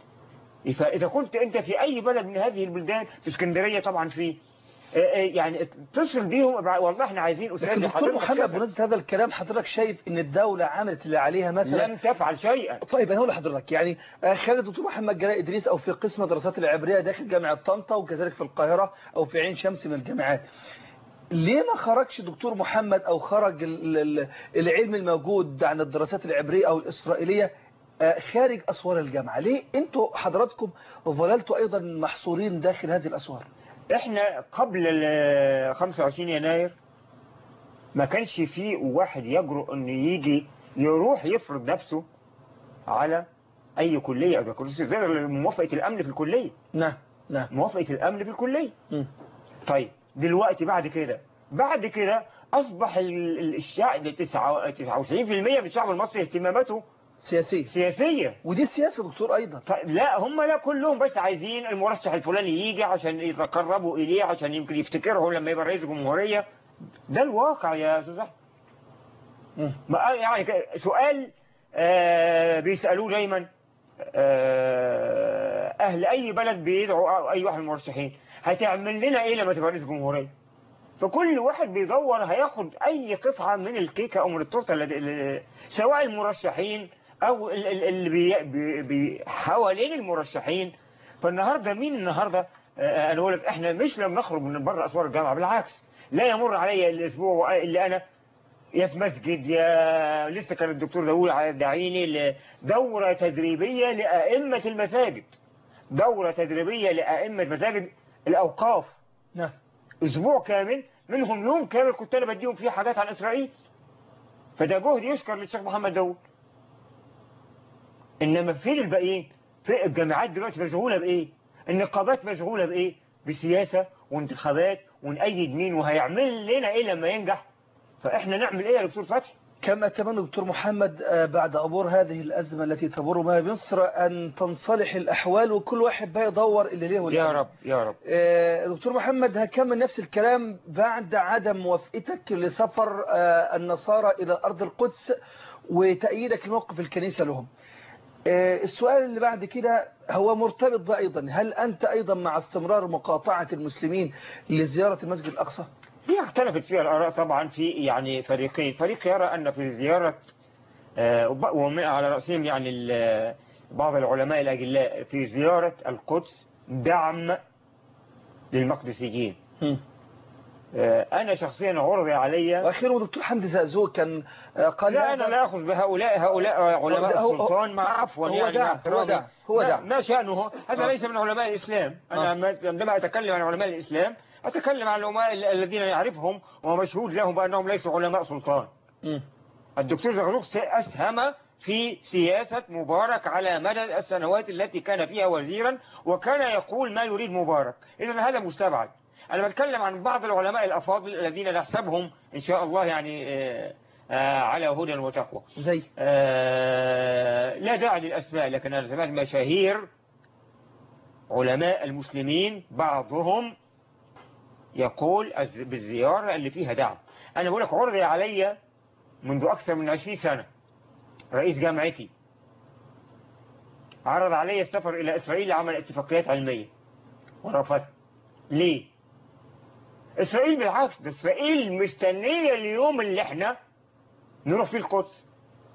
فاذا كنت انت في اي بلد من هذه البلدان في اسكندرية طبعا في آه، آه، يعني اتصل بيهم ابع- والله احنا عايزين استاذ لكن دكتور حضرتك محمد شغل. بمناسبة هذا الكلام حضرتك شايف ان الدولة عملت اللي عليها مثلا لم تفعل شيئا طيب انا هقول لحضرتك يعني آه، خالد الدكتور محمد جلال ادريس او في قسم الدراسات العبريه داخل جامعه طنطا وكذلك في القاهره او في عين شمس من الجامعات ليه ما خرجش دكتور محمد او خرج ال- ال- العلم الموجود عن الدراسات العبريه او الاسرائيليه آه، خارج اسوار الجامعه ليه انتوا حضراتكم ظللتوا ايضا محصورين داخل هذه الاسوار احنا قبل ال 25 يناير ما كانش فيه واحد يجرؤ انه يجي يروح يفرض نفسه على اي كليه او كليه زي موافقه الامن في الكليه نعم نعم موافقه الامن في الكليه مم. طيب دلوقتي بعد كده بعد كده اصبح ال- ال- الشعب 99% من الشعب المصري اهتماماته سياسيه سياسيه ودي السياسه دكتور ايضا ف- لا هم لا كلهم بس عايزين المرشح الفلاني يجي عشان يتقربوا اليه عشان يمكن يفتكرهم لما يبقى رئيس جمهوريه ده الواقع يا استاذ احمد مم. ما- يعني ك- سؤال آه بيسالوه دايما آه اهل اي بلد بيدعوا اي واحد من المرشحين هتعمل لنا ايه لما تبقى رئيس جمهوريه فكل واحد بيدور هياخد اي قطعه من الكيكه او من التورته اللي- اللي- سواء المرشحين او ال- ال- اللي بي بي بي حوالين المرشحين فالنهارده مين النهارده آه، انا بقول لك احنا مش لم نخرج من بره اسوار الجامعه بالعكس لا يمر علي الاسبوع اللي انا يا في مسجد يا لسه كان الدكتور داوود داعيني لدوره تدريبيه لائمه المساجد دوره تدريبيه لائمه مساجد الاوقاف نعم اسبوع كامل منهم يوم كامل كنت انا بديهم فيه حاجات عن اسرائيل فده جهد يشكر للشيخ محمد داوود انما فين الباقيين في الجامعات دلوقتي مشغوله بايه النقابات مشغوله بايه بسياسه وانتخابات ونأيد مين وهيعمل لنا ايه لما ينجح فاحنا نعمل ايه يا دكتور فتحي كما أتمنى دكتور محمد آه، بعد عبور هذه الأزمة التي تمر بها مصر أن تنصلح الأحوال وكل واحد بقى يدور اللي ليه واللي يا عليه. رب يا رب آه، دكتور محمد هكمل نفس الكلام بعد عدم موافقتك لسفر آه، النصارى إلى أرض القدس وتأييدك لموقف الكنيسة لهم آه، السؤال اللي بعد كده هو مرتبط بقى أيضا هل أنت أيضا مع استمرار مقاطعة المسلمين لزيارة المسجد الأقصى هي اختلفت فيها الآراء طبعا في يعني فريقين فريق يرى أن في زيارة آه، وب- وم- على رأسهم يعني ال- بعض العلماء الأجلاء في زيارة القدس دعم للمقدسيين آه، انا شخصيا عرض علي واخيرا دكتور حمدي زقزوق كان آه، قال لا انا هذا- لا اخذ بهؤلاء هؤلاء علماء هو- هو- السلطان مع عفوا هو يعني دعم، مع هو احترامي. دعم، هو ما- دعم. ما شانه هذا آه. ليس من علماء الاسلام انا آه. ما- عندما اتكلم عن علماء الاسلام اتكلم عن العلماء ال- الذين يعرفهم ومشهود لهم بانهم ليسوا علماء سلطان مم. الدكتور زغلوق س- اسهم في سياسة مبارك على مدى السنوات التي كان فيها وزيرا وكان يقول ما يريد مبارك إذا هذا مستبعد أنا بتكلم عن بعض العلماء الأفاضل الذين نحسبهم إن شاء الله يعني آه، آه، على هدى وتقوى زي آه، لا داعي للأسماء لكن أنا سمعت مشاهير علماء المسلمين بعضهم يقول الز- بالزيارة اللي فيها دعم أنا بقول لك عرض علي منذ أكثر من 20 سنة رئيس جامعتي عرض علي السفر إلى إسرائيل لعمل اتفاقيات علمية ورفضت ليه؟ إسرائيل بالعكس ده إسرائيل مستنية اليوم اللي إحنا نروح فيه القدس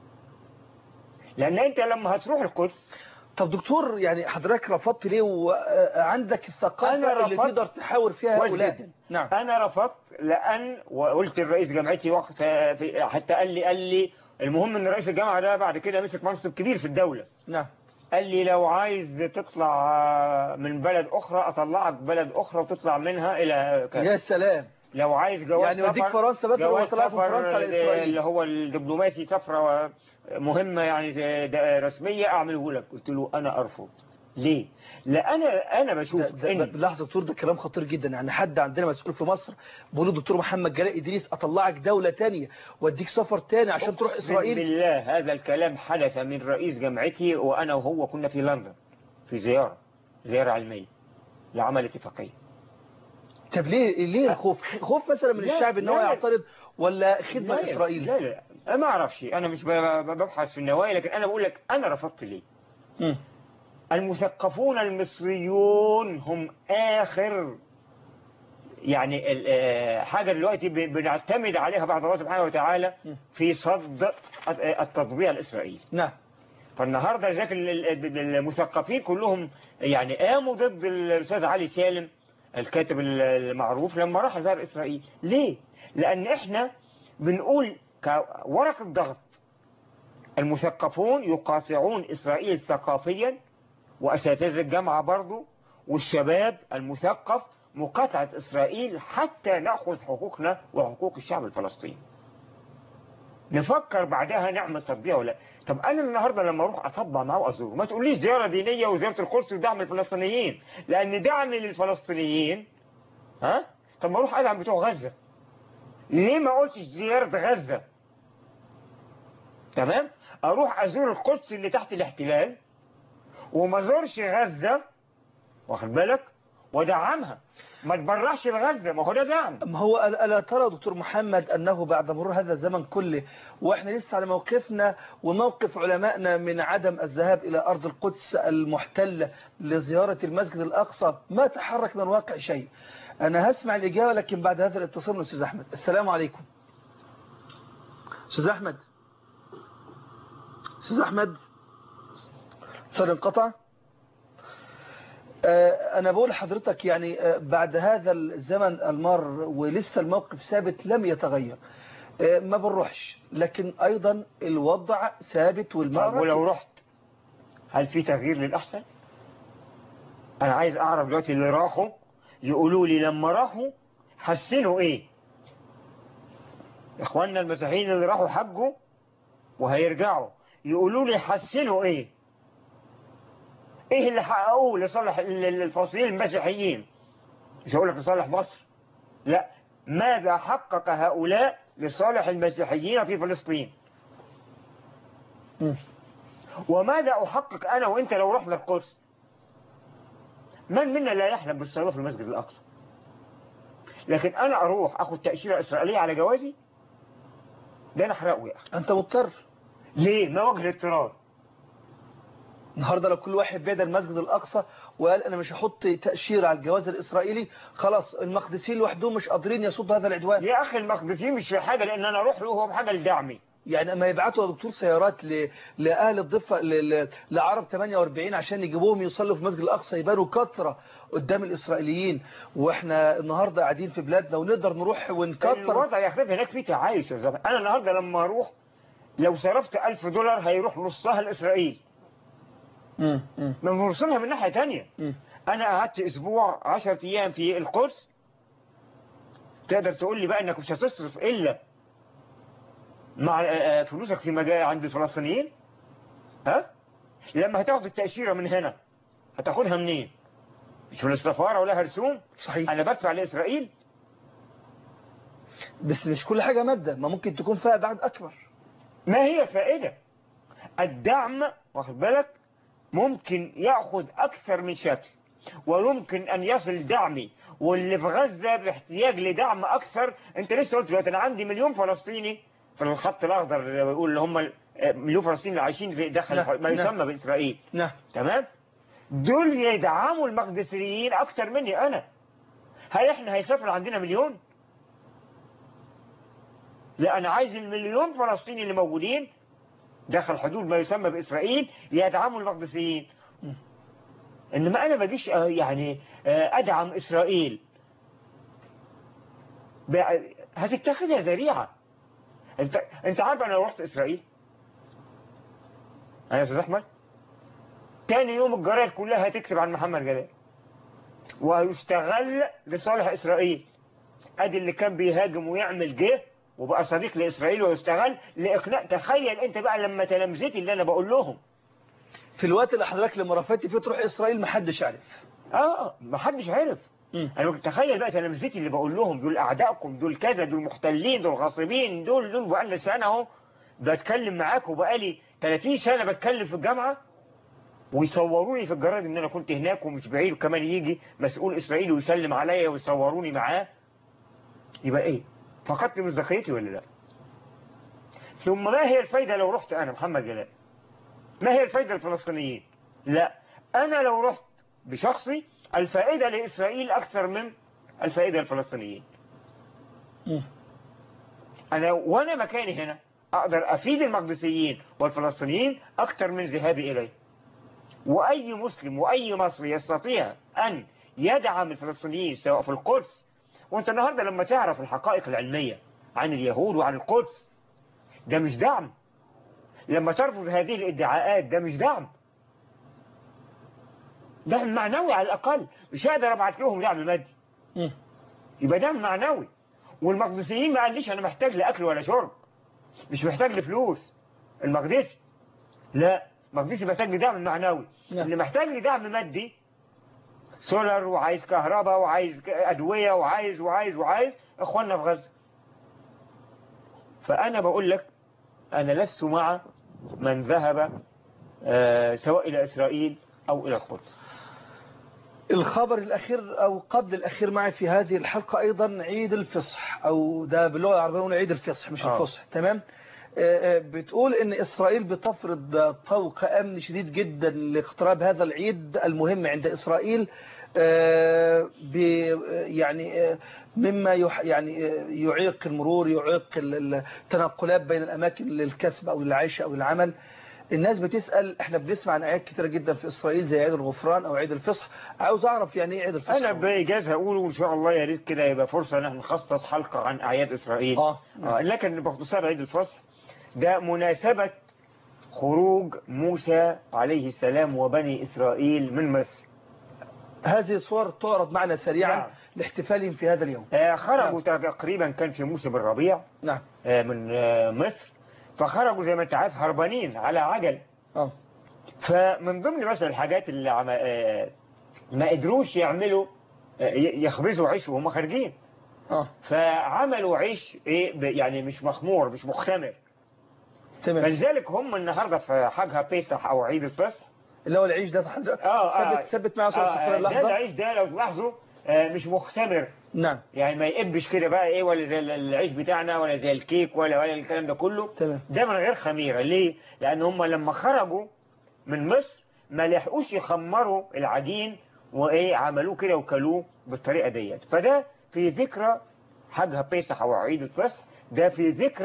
لأن أنت لما هتروح القدس طب دكتور يعني حضرتك رفضت ليه وعندك الثقافة أنا اللي رفضت. تقدر تحاور فيها كويس هؤلاء جدا. نعم انا رفضت لان وقلت لرئيس جامعتي وقت في حتى قال لي قال لي المهم ان رئيس الجامعه ده بعد كده مسك منصب كبير في الدوله نعم قال لي لو عايز تطلع من بلد اخرى اطلعك بلد اخرى وتطلع منها الى كذا يا سلام لو عايز جواز يعني يوديك سفر- فرنسا بدل جواز وطلعت من سفر فرنسا لإسرائيل. اللي هو الدبلوماسي سفره مهمه يعني ده رسميه اعمله لك قلت له انا ارفض ليه؟ لان انا انا بشوف ده ده ان لحظة دكتور ده كلام خطير جدا يعني حد عندنا مسؤول في مصر بيقول له الدكتور محمد جلال إدريس أطلعك دولة تانية واديك سفر تاني عشان تروح أقسم إسرائيل بالله هذا الكلام حدث من رئيس جامعتي وأنا وهو كنا في لندن في زيارة زيارة علمية لعمل اتفاقية طب ليه ليه الخوف خوف مثلا من لا، الشعب ان لا، هو لا. يعترض ولا خدمة لا، لإسرائيل لا لا أنا ما أعرفش أنا مش ب- ب- ببحث في النوايا لكن أنا بقول لك أنا رفضت ليه مم. المثقفون المصريون هم آخر يعني ال- آه، حاجة دلوقتي ب- بنعتمد عليها بعد الله سبحانه وتعالى في صد التطبيع الإسرائيلي نعم فالنهارده ذاك ال- ال- المثقفين كلهم يعني قاموا ضد الاستاذ علي سالم الكاتب ال- المعروف لما راح زار اسرائيل ليه لان احنا بنقول كورقه ضغط المثقفون يقاطعون اسرائيل ثقافيا واساتذه الجامعه برضو والشباب المثقف مقاطعه اسرائيل حتى ناخذ حقوقنا وحقوق الشعب الفلسطيني نفكر بعدها نعمل تطبيع ولا طب انا النهارده لما اروح اطبع معاه وازوره ما تقوليش زياره دينيه وزياره القدس ودعم الفلسطينيين لان دعمي للفلسطينيين ها طب ما اروح ادعم بتوع غزه ليه ما قلتش زياره غزه تمام اروح ازور القدس اللي تحت الاحتلال وما ازورش غزه واخد بالك ودعمها ما تبرعش لغزه ما هو ده دعم ما هو ألا ألا ترى دكتور محمد أنه بعد مرور هذا الزمن كله وإحنا لسه على موقفنا وموقف علمائنا من عدم الذهاب إلى أرض القدس المحتلة لزيارة المسجد الأقصى ما تحرك من واقع شيء أنا هسمع الإجابة لكن بعد هذا الاتصال من أستاذ أحمد السلام عليكم أستاذ أحمد أستاذ أحمد اتصال انقطع آه، أنا بقول لحضرتك يعني آه، بعد هذا الزمن المر ولسه الموقف ثابت لم يتغير آه، ما بنروحش لكن أيضا الوضع ثابت طب والمعركة ولو رحت هل في تغيير للأحسن؟ أنا عايز أعرف دلوقتي اللي راحوا يقولوا لي لما راحوا حسنوا إيه؟ إخواننا المسيحيين اللي راحوا حجوا وهيرجعوا يقولوا لي حسنوا إيه؟ إيه اللي حققوه لصالح ال- ال- الفلسطينيين المسيحيين؟ مش هقول لك لصالح مصر لا ماذا حقق هؤلاء لصالح المسيحيين في فلسطين؟ مم. وماذا أحقق أنا وإنت لو رحنا القدس من منا لا يحلم بالصلاة في المسجد الأقصى لكن أنا أروح أخذ تأشيرة إسرائيلية على جوازي ده أنا أحرقه يا أخي أنت مضطر ليه ما وجه الاضطرار النهاردة لو كل واحد بعد المسجد الأقصى وقال أنا مش هحط تأشيرة على الجواز الإسرائيلي خلاص المقدسيين لوحدهم مش قادرين يصدوا هذا العدوان يا أخي المقدسين مش في حاجة لأن أنا أروح له هو بحاجة لدعمي يعني اما يبعتوا يا دكتور سيارات ل... لاهل الضفه ل... ل... لعرب 48 عشان يجيبوهم يصلوا في مسجد الاقصى يبانوا كثره قدام الاسرائيليين واحنا النهارده قاعدين في بلادنا ونقدر نروح ونكثر الوضع يختلف هناك في تعايش يا زلمه انا النهارده لما اروح لو صرفت 1000 دولار هيروح نصها لاسرائيل مم. مم. ما بنرسلها من ناحيه ثانيه مم. انا قعدت اسبوع 10 ايام في القدس تقدر تقول لي بقى انك مش هتصرف الا مع آه، آه، فلوسك في مجال عند الفلسطينيين ها لما هتاخد التأشيرة من هنا هتاخدها منين مش من السفارة ولا رسوم صحيح انا بدفع لاسرائيل بس مش كل حاجه ماده ما ممكن تكون فيها بعد اكبر ما هي الفائدة الدعم واخد بالك ممكن يأخذ أكثر من شكل ويمكن أن يصل دعمي واللي في غزة باحتياج لدعم أكثر أنت لسه قلت دلوقتي أنا عندي مليون فلسطيني في الخط الأخضر اللي بيقول اللي هم مليون فلسطيني اللي عايشين في داخل نعم، ما نعم. يسمى بإسرائيل نعم تمام دول يدعموا المقدسيين أكثر مني أنا هل إحنا هيسافر عندنا مليون لا أنا عايز المليون فلسطيني اللي موجودين داخل حدود ما يسمى بإسرائيل يدعموا المقدسيين إنما أنا ما جيش آه، يعني آه، أدعم إسرائيل ب- هتتخذها ذريعة أنت أنت عارف أنا لو رحت إسرائيل أنا يا أستاذ أحمد تاني يوم الجرايد كلها هتكتب عن محمد جلال ويستغل لصالح إسرائيل ادي اللي كان بيهاجم ويعمل جه وبقى صديق لإسرائيل ويستغل لإقناع تخيل أنت بقى لما تلامذتي اللي أنا بقول لهم في الوقت اللي حضرتك لمرافقتي فيه تروح اسرائيل محدش عارف آه ما حدش عرف مم. أنا كنت تخيل بقى تلامذتي اللي بقول لهم دول أعدائكم دول كذا دول محتلين دول غاصبين دول دول بقالنا سنة أهو بتكلم معاك وبقالي 30 سنة بتكلم في الجامعة ويصوروني في الجرائد ان انا كنت هناك ومش بعيد كمان يجي مسؤول اسرائيلي ويسلم عليا ويصوروني معاه يبقى ايه فقدت مصداقيتي ولا لا ثم ما هي الفايدة لو رحت انا محمد جلال ما هي الفايدة للفلسطينيين لا انا لو رحت بشخصي الفائدة لاسرائيل اكثر من الفائدة للفلسطينيين مم. انا وانا مكاني هنا اقدر افيد المقدسيين والفلسطينيين اكثر من ذهابي اليه واي مسلم واي مصري يستطيع ان يدعم الفلسطينيين سواء في القدس وانت النهارده لما تعرف الحقائق العلميه عن اليهود وعن القدس ده مش دعم لما ترفض هذه الادعاءات ده مش دعم دعم معنوي على الاقل مش هقدر ابعت لهم دعم مادي مم. يبقى دعم معنوي والمقدسيين ما قاليش انا محتاج لاكل ولا شرب مش محتاج لفلوس المقدسي لا المقدسي محتاج لدعم معنوي نعم. اللي محتاج لدعم مادي سولر وعايز كهرباء وعايز ادويه وعايز وعايز وعايز اخواننا في غزه فانا بقول لك انا لست مع من ذهب آه، سواء الى اسرائيل او الى القدس الخبر الأخير أو قبل الأخير معي في هذه الحلقة أيضا عيد الفصح أو ده باللغة العربية يقولون عيد الفصح مش آه. الفصح تمام آه، آه، بتقول ان إسرائيل بتفرض طوق أمن شديد جدا لاقتراب هذا العيد المهم عند إسرائيل آه، ب يعني آه، مما يح يعني آه، يعيق المرور يعيق ال- التنقلات بين الأماكن للكسب أو للعيش أو العمل الناس بتسأل احنا بنسمع عن اعياد كتيرة جدا في اسرائيل زي عيد الغفران او عيد الفصح عاوز اعرف يعني ايه عيد الفصح انا بايجاز هقوله ان شاء الله يا ريت كده يبقى فرصه ان احنا نخصص حلقه عن اعياد اسرائيل اه آه لكن باختصار عيد الفصح ده مناسبه خروج موسى عليه السلام وبني اسرائيل من مصر هذه الصور تعرض معنا سريعا نعم. لاحتفالهم في هذا اليوم آه خرجوا تقريبا كان في موسم الربيع نعم آه من آه مصر فخرجوا زي ما انت عارف هربانين على عجل اه فمن ضمن مثلا الحاجات اللي عم... آه ما قدروش يعملوا آه ي- يخبزوا عيش وهم خارجين اه فعملوا عيش ايه ب- يعني مش مخمور مش مختمر تمام فلذلك هم النهارده في حاجها بيسح او عيد الفصح اللي هو العيش ده حضرتك اه اه ثبت ثبت معايا صورة آه، الصورة ده اللحظة العيش ده لو تلاحظوا آه مش مختمر نعم يعني ما يقبش كده بقى ايه ولا زي العيش بتاعنا ولا زي الكيك ولا ولا الكلام ده كله تمام ده من غير خميرة ليه؟ لأن هم لما خرجوا من مصر ما لحقوش يخمروا العجين وإيه عملوه كده وكلوه بالطريقة ديت فده في ذكرى حاجها بيسح أو عيد الفصح ده في ذكرى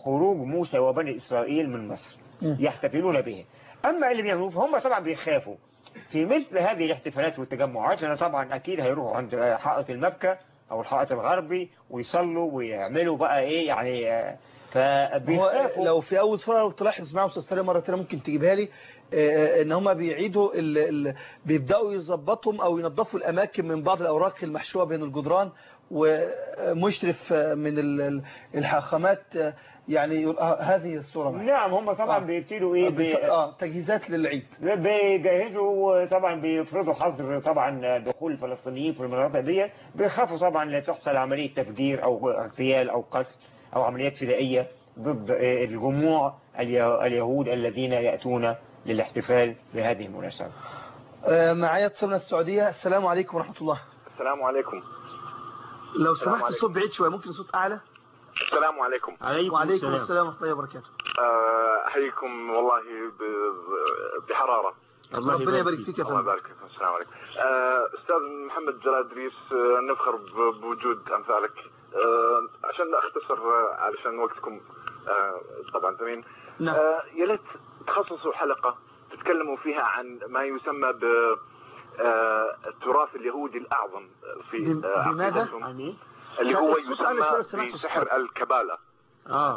خروج موسى وبني إسرائيل من مصر مم. يحتفلون به أما اللي بيعملوه فهم طبعا بيخافوا في مثل هذه الاحتفالات والتجمعات لأن طبعا أكيد هيروحوا عند حائط المبكى أو الحائط الغربي ويصلوا ويعملوا بقى إيه يعني آه، هو فبيخافوا لو في اول صوره لو تلاحظ معه استاذ سلام مره ثانيه ممكن تجيبها لي آه، ان هم بيعيدوا ال ال بيبداوا يظبطهم او ينظفوا الاماكن من بعض الاوراق المحشوه بين الجدران ومشرف آه، من ال- ال- الحاخامات آه، يعني يقول آه، هذه الصوره معي نعم هم طبعا آه. بيبتدوا إيه بي... اه تجهيزات للعيد بيجهزوا طبعا بيفرضوا حظر طبعا دخول الفلسطينيين في المناطق دي بيخافوا طبعا لا تحصل عملية تفجير أو اغتيال أو قتل أو عمليات فدائية ضد الجموع اليه- اليهود الذين يأتون للاحتفال بهذه المناسبة آه، معايا اتصال من السعوديه السلام عليكم ورحمه الله السلام عليكم لو السلام سمحت عليكم. الصوت بعيد شويه ممكن صوت اعلى السلام عليكم عليكم, وعليكم السلام ورحمه الله وبركاته آه، احييكم والله ب- بحراره الله ربنا يبارك فيك يا الله فندم يبارك فيكم السلام عليكم آه، استاذ محمد جلال ادريس آه، نفخر ب- بوجود امثالك آه، عشان اختصر آه، علشان وقتكم آه، طبعا ثمين نعم. آه، يا ليت تخصصوا حلقه تتكلموا فيها عن ما يسمى ب آه، التراث اليهودي الاعظم في بم- آه، بماذا؟ عقيدتهم يعني اللي لا، هو الصوت أعلى شوية لو يسمى سمحت بسحر أستاذ. الكباله آه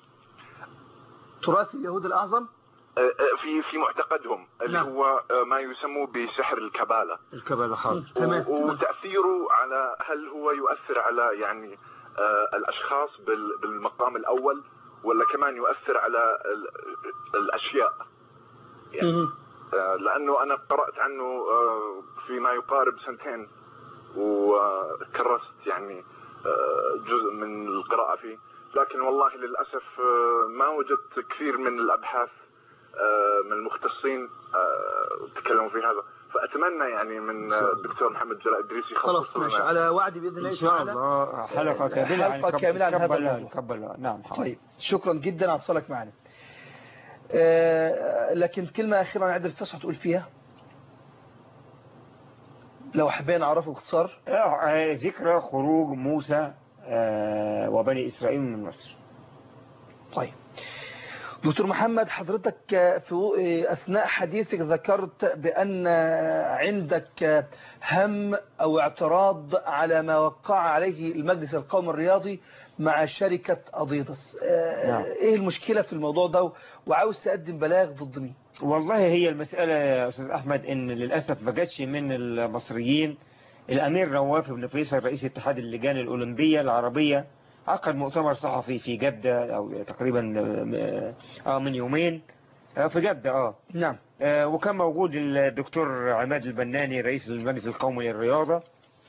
تراث اليهود الاعظم آه، آه، في في معتقدهم اللي نعم. هو آه، ما يسمى بسحر الكباله الكبل حاضر تمام و- وتأثيره على هل هو يؤثر على يعني آه، الأشخاص بال- بالمقام الأول ولا كمان يؤثر على ال- الأشياء يعني مم. آه، لأنه أنا قرأت عنه آه، فيما يقارب سنتين وكرست يعني آه، جزء من القراءة فيه لكن والله للأسف آه، ما وجدت كثير من الأبحاث آه، من المختصين آه، تكلموا في هذا فأتمنى يعني من آه، الدكتور محمد جلال إدريس يخصص خلاص ماشي لنا على وعد باذن الله إن شاء تعالى. الله حلقة كاملة عن حلقة كب- كاملة عن هذا كبل- الموضوع. كبل نعم حاضر. طيب شكرا جدا على اتصالك معنا آه، لكن كلمة أخيرة عن عدل تصح تقول فيها لو حبينا نعرفه باختصار آه، ذكرى خروج موسى آه، وبني إسرائيل من مصر طيب دكتور محمد حضرتك في أثناء حديثك ذكرت بأن عندك هم أو اعتراض على ما وقع عليه المجلس القومي الرياضي مع شركة أديداس نعم. إيه المشكلة في الموضوع ده وعاوز تقدم بلاغ ضد مين والله هي المسألة يا أستاذ أحمد إن للأسف ما جاتش من المصريين الأمير نواف بن فيصل رئيس اتحاد اللجان الأولمبية العربية عقد مؤتمر صحفي في جدة أو تقريبا آه من يومين آه في جدة آه نعم آه، وكان موجود الدكتور عماد البناني رئيس المجلس القومي للرياضة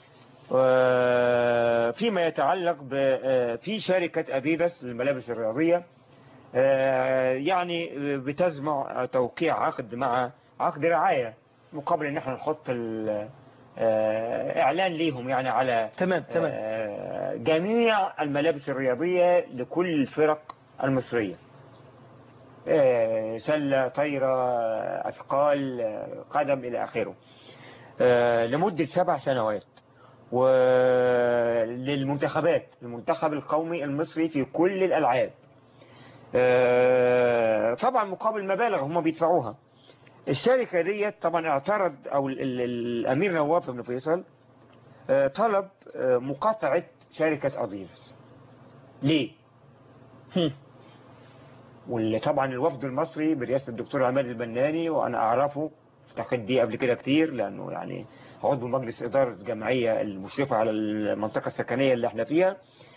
آه، فيما يتعلق ب- آه، في شركة أديداس للملابس الرياضية آه، يعني بتزمع توقيع عقد مع عقد رعاية مقابل ان احنا نحط ال- آه، اعلان ليهم يعني على تمام تمام آه، جميع الملابس الرياضية لكل الفرق المصرية آه، سلة طايرة آه، أثقال آه، قدم إلى آخره آه، لمدة سبع سنوات وللمنتخبات المنتخب القومي المصري في كل الألعاب آه، طبعا مقابل مبالغ هم بيدفعوها الشركة ديت طبعا اعترض أو ال- ال- الأمير نواف بن فيصل آه، طلب آه، مقاطعة شركة أديداس ليه؟ هم. واللي طبعا الوفد المصري برئاسة الدكتور عماد البناني وأنا أعرفه افتقدت بيه قبل كده كتير لأنه يعني عضو مجلس إدارة الجمعية المشرفة على المنطقة السكنية اللي احنا فيها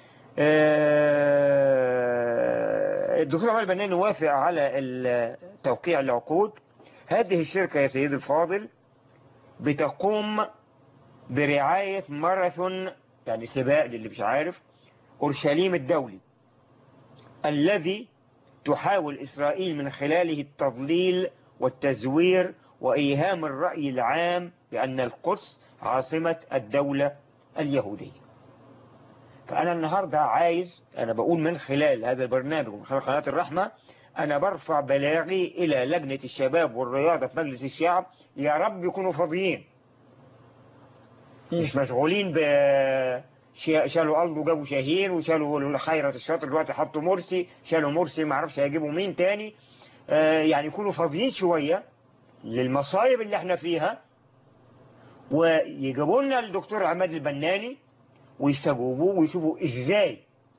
آه، الدكتور عماد البناني وافق على ال- توقيع العقود هذه الشركة يا سيدي الفاضل بتقوم برعاية ماراثون يعني سباق للي مش عارف أورشليم الدولي الذي تحاول إسرائيل من خلاله التضليل والتزوير وإيهام الرأي العام بأن القدس عاصمة الدولة اليهودية فأنا النهاردة عايز أنا بقول من خلال هذا البرنامج ومن خلال قناة الرحمة أنا برفع بلاغي إلى لجنة الشباب والرياضة في مجلس الشعب يا رب يكونوا فاضيين مش مشغولين ب شا- شالوا ألدو جابوا شاهين وشالوا خيرة الشاطر دلوقتي حطوا مرسي شالوا مرسي ما اعرفش هيجيبوا مين تاني آه، يعني يكونوا فاضيين شوية للمصايب اللي احنا فيها ويجيبوا لنا الدكتور عماد البناني ويستجوبوه ويشوفوا ازاي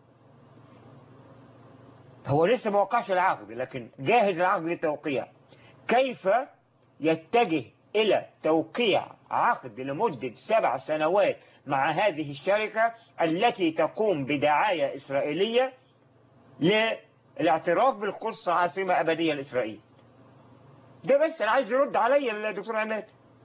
هو لسه ما وقعش العقد لكن جاهز العقد للتوقيع كيف يتجه إلى توقيع عقد لمدة سبع سنوات مع هذه الشركة التي تقوم بدعاية إسرائيلية للاعتراف بالقدس عاصمة أبدية لإسرائيل ده بس أنا عايز يرد عليا الدكتور عماد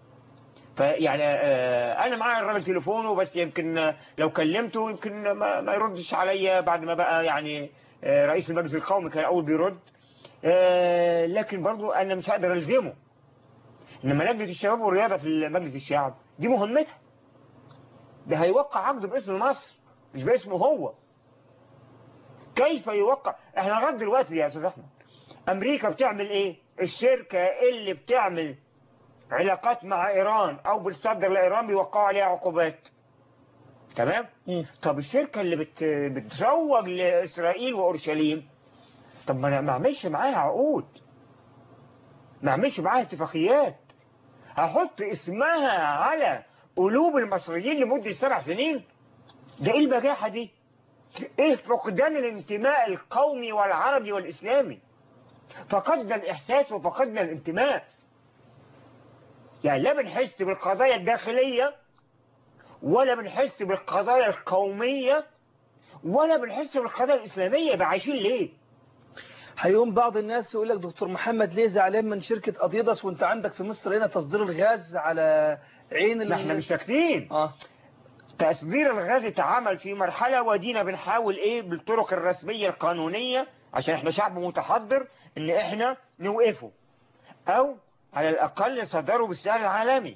فيعني آه، أنا معايا الراجل تليفونه بس يمكن آه، لو كلمته يمكن ما, ما يردش عليا بعد ما بقى يعني آه، رئيس المجلس القومي كان أول بيرد آه، لكن برضو أنا مش هقدر ألزمه إنما لجنة الشباب والرياضة في مجلس الشعب دي مهمتها ده هيوقع عقد باسم مصر مش باسمه هو كيف يوقع احنا لغايه دلوقتي يا استاذ احمد امريكا بتعمل ايه الشركه اللي بتعمل علاقات مع ايران او بتصدر لايران بيوقعوا عليها عقوبات تمام مم. طب الشركه اللي بت... بتروج لاسرائيل واورشليم طب ما انا ما اعملش معاها عقود ما اعملش معاها اتفاقيات هحط اسمها على قلوب المصريين لمدة سبع سنين ده ايه البجاحة دي ايه فقدان الانتماء القومي والعربي والاسلامي فقدنا الاحساس وفقدنا الانتماء يعني لا بنحس بالقضايا الداخلية ولا بنحس بالقضايا القومية ولا بنحس بالقضايا الإسلامية يبقى عايشين ليه هيقوم بعض الناس يقول لك دكتور محمد ليه زعلان من شركة أديداس وانت عندك في مصر هنا تصدير الغاز على عين ال- ما احنا مش ساكتين اه تصدير الغاز اتعمل في مرحلة ودينا بنحاول ايه بالطرق الرسمية القانونية عشان احنا شعب متحضر ان احنا نوقفه او على الاقل نصدره بالسعر العالمي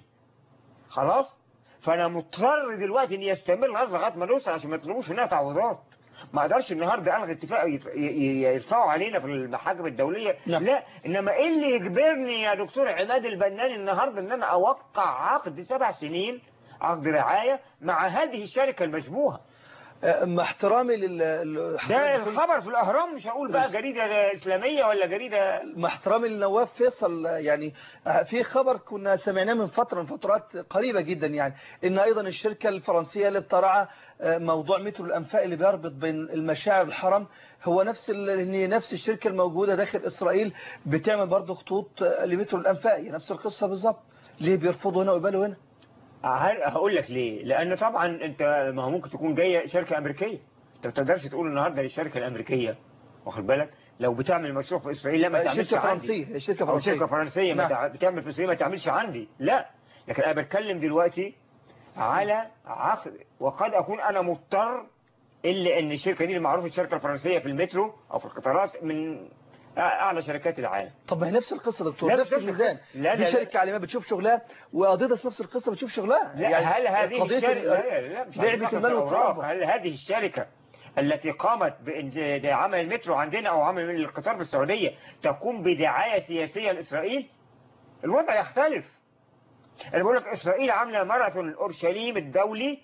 خلاص فانا مضطر دلوقتي ان يستمر الغاز لغايه ما نوصل عشان ما يطلبوش منها تعويضات ما اقدرش النهارده الغي اتفاق يت- ي- ي- يرفعوا علينا في المحاكم الدوليه نعم. لا انما ايه اللي يجبرني يا دكتور عماد البناني النهارده ان انا اوقع عقد سبع سنين عقد رعايه مع هذه الشركه المشبوهه آه، مع احترامي لل ال- ده الخبر في الاهرام مش هقول بقى بس. جريده اسلاميه ولا جريده مع احترامي لنواف فيصل آه، يعني آه، في خبر كنا سمعناه من فترة من فترات قريبة جدا يعني ان ايضا الشركة الفرنسية اللي بترعى آه، موضوع مترو الانفاق اللي بيربط بين المشاعر الحرم هو نفس ال- ان نفس الشركة الموجودة داخل اسرائيل بتعمل برضه خطوط آه، لمترو الانفاق هي نفس القصة بالظبط ليه بيرفضوا هنا ويقبلوا هنا هل- هقول لك ليه لان طبعا انت ما هو ممكن تكون جايه شركه امريكيه انت ما تقدرش تقول النهارده للشركه الامريكيه واخد بالك لو بتعمل مشروع في اسرائيل لا ما تعملش شركة عندي. فرنسية شركة او فرنسية شركه فرنسيه ما نعم. تع- بتعمل في اسرائيل ما تعملش عندي لا لكن انا بتكلم دلوقتي على عقد وقد اكون انا مضطر الا ان الشركه دي المعروفه الشركه الفرنسيه في المترو او في القطارات من اعلى شركات العالم طب ما هي نفس القصة دكتور نفس نفس الميزان القصة. لا، في لا، لا. شركة على ما بتشوف شغلها وأديداس نفس القصة بتشوف شغلها لا هل هذه قضية الشركة ال- لا لا لا مش لعبة عايزين المال ناخد أوراق. والتراب هل هذه الشركة التي قامت بعمل المترو عندنا أو عمل القطار في السعودية تقوم بدعاية سياسية لإسرائيل الوضع يختلف أنا بقول لك إسرائيل عاملة ماراثون أورشليم الدولي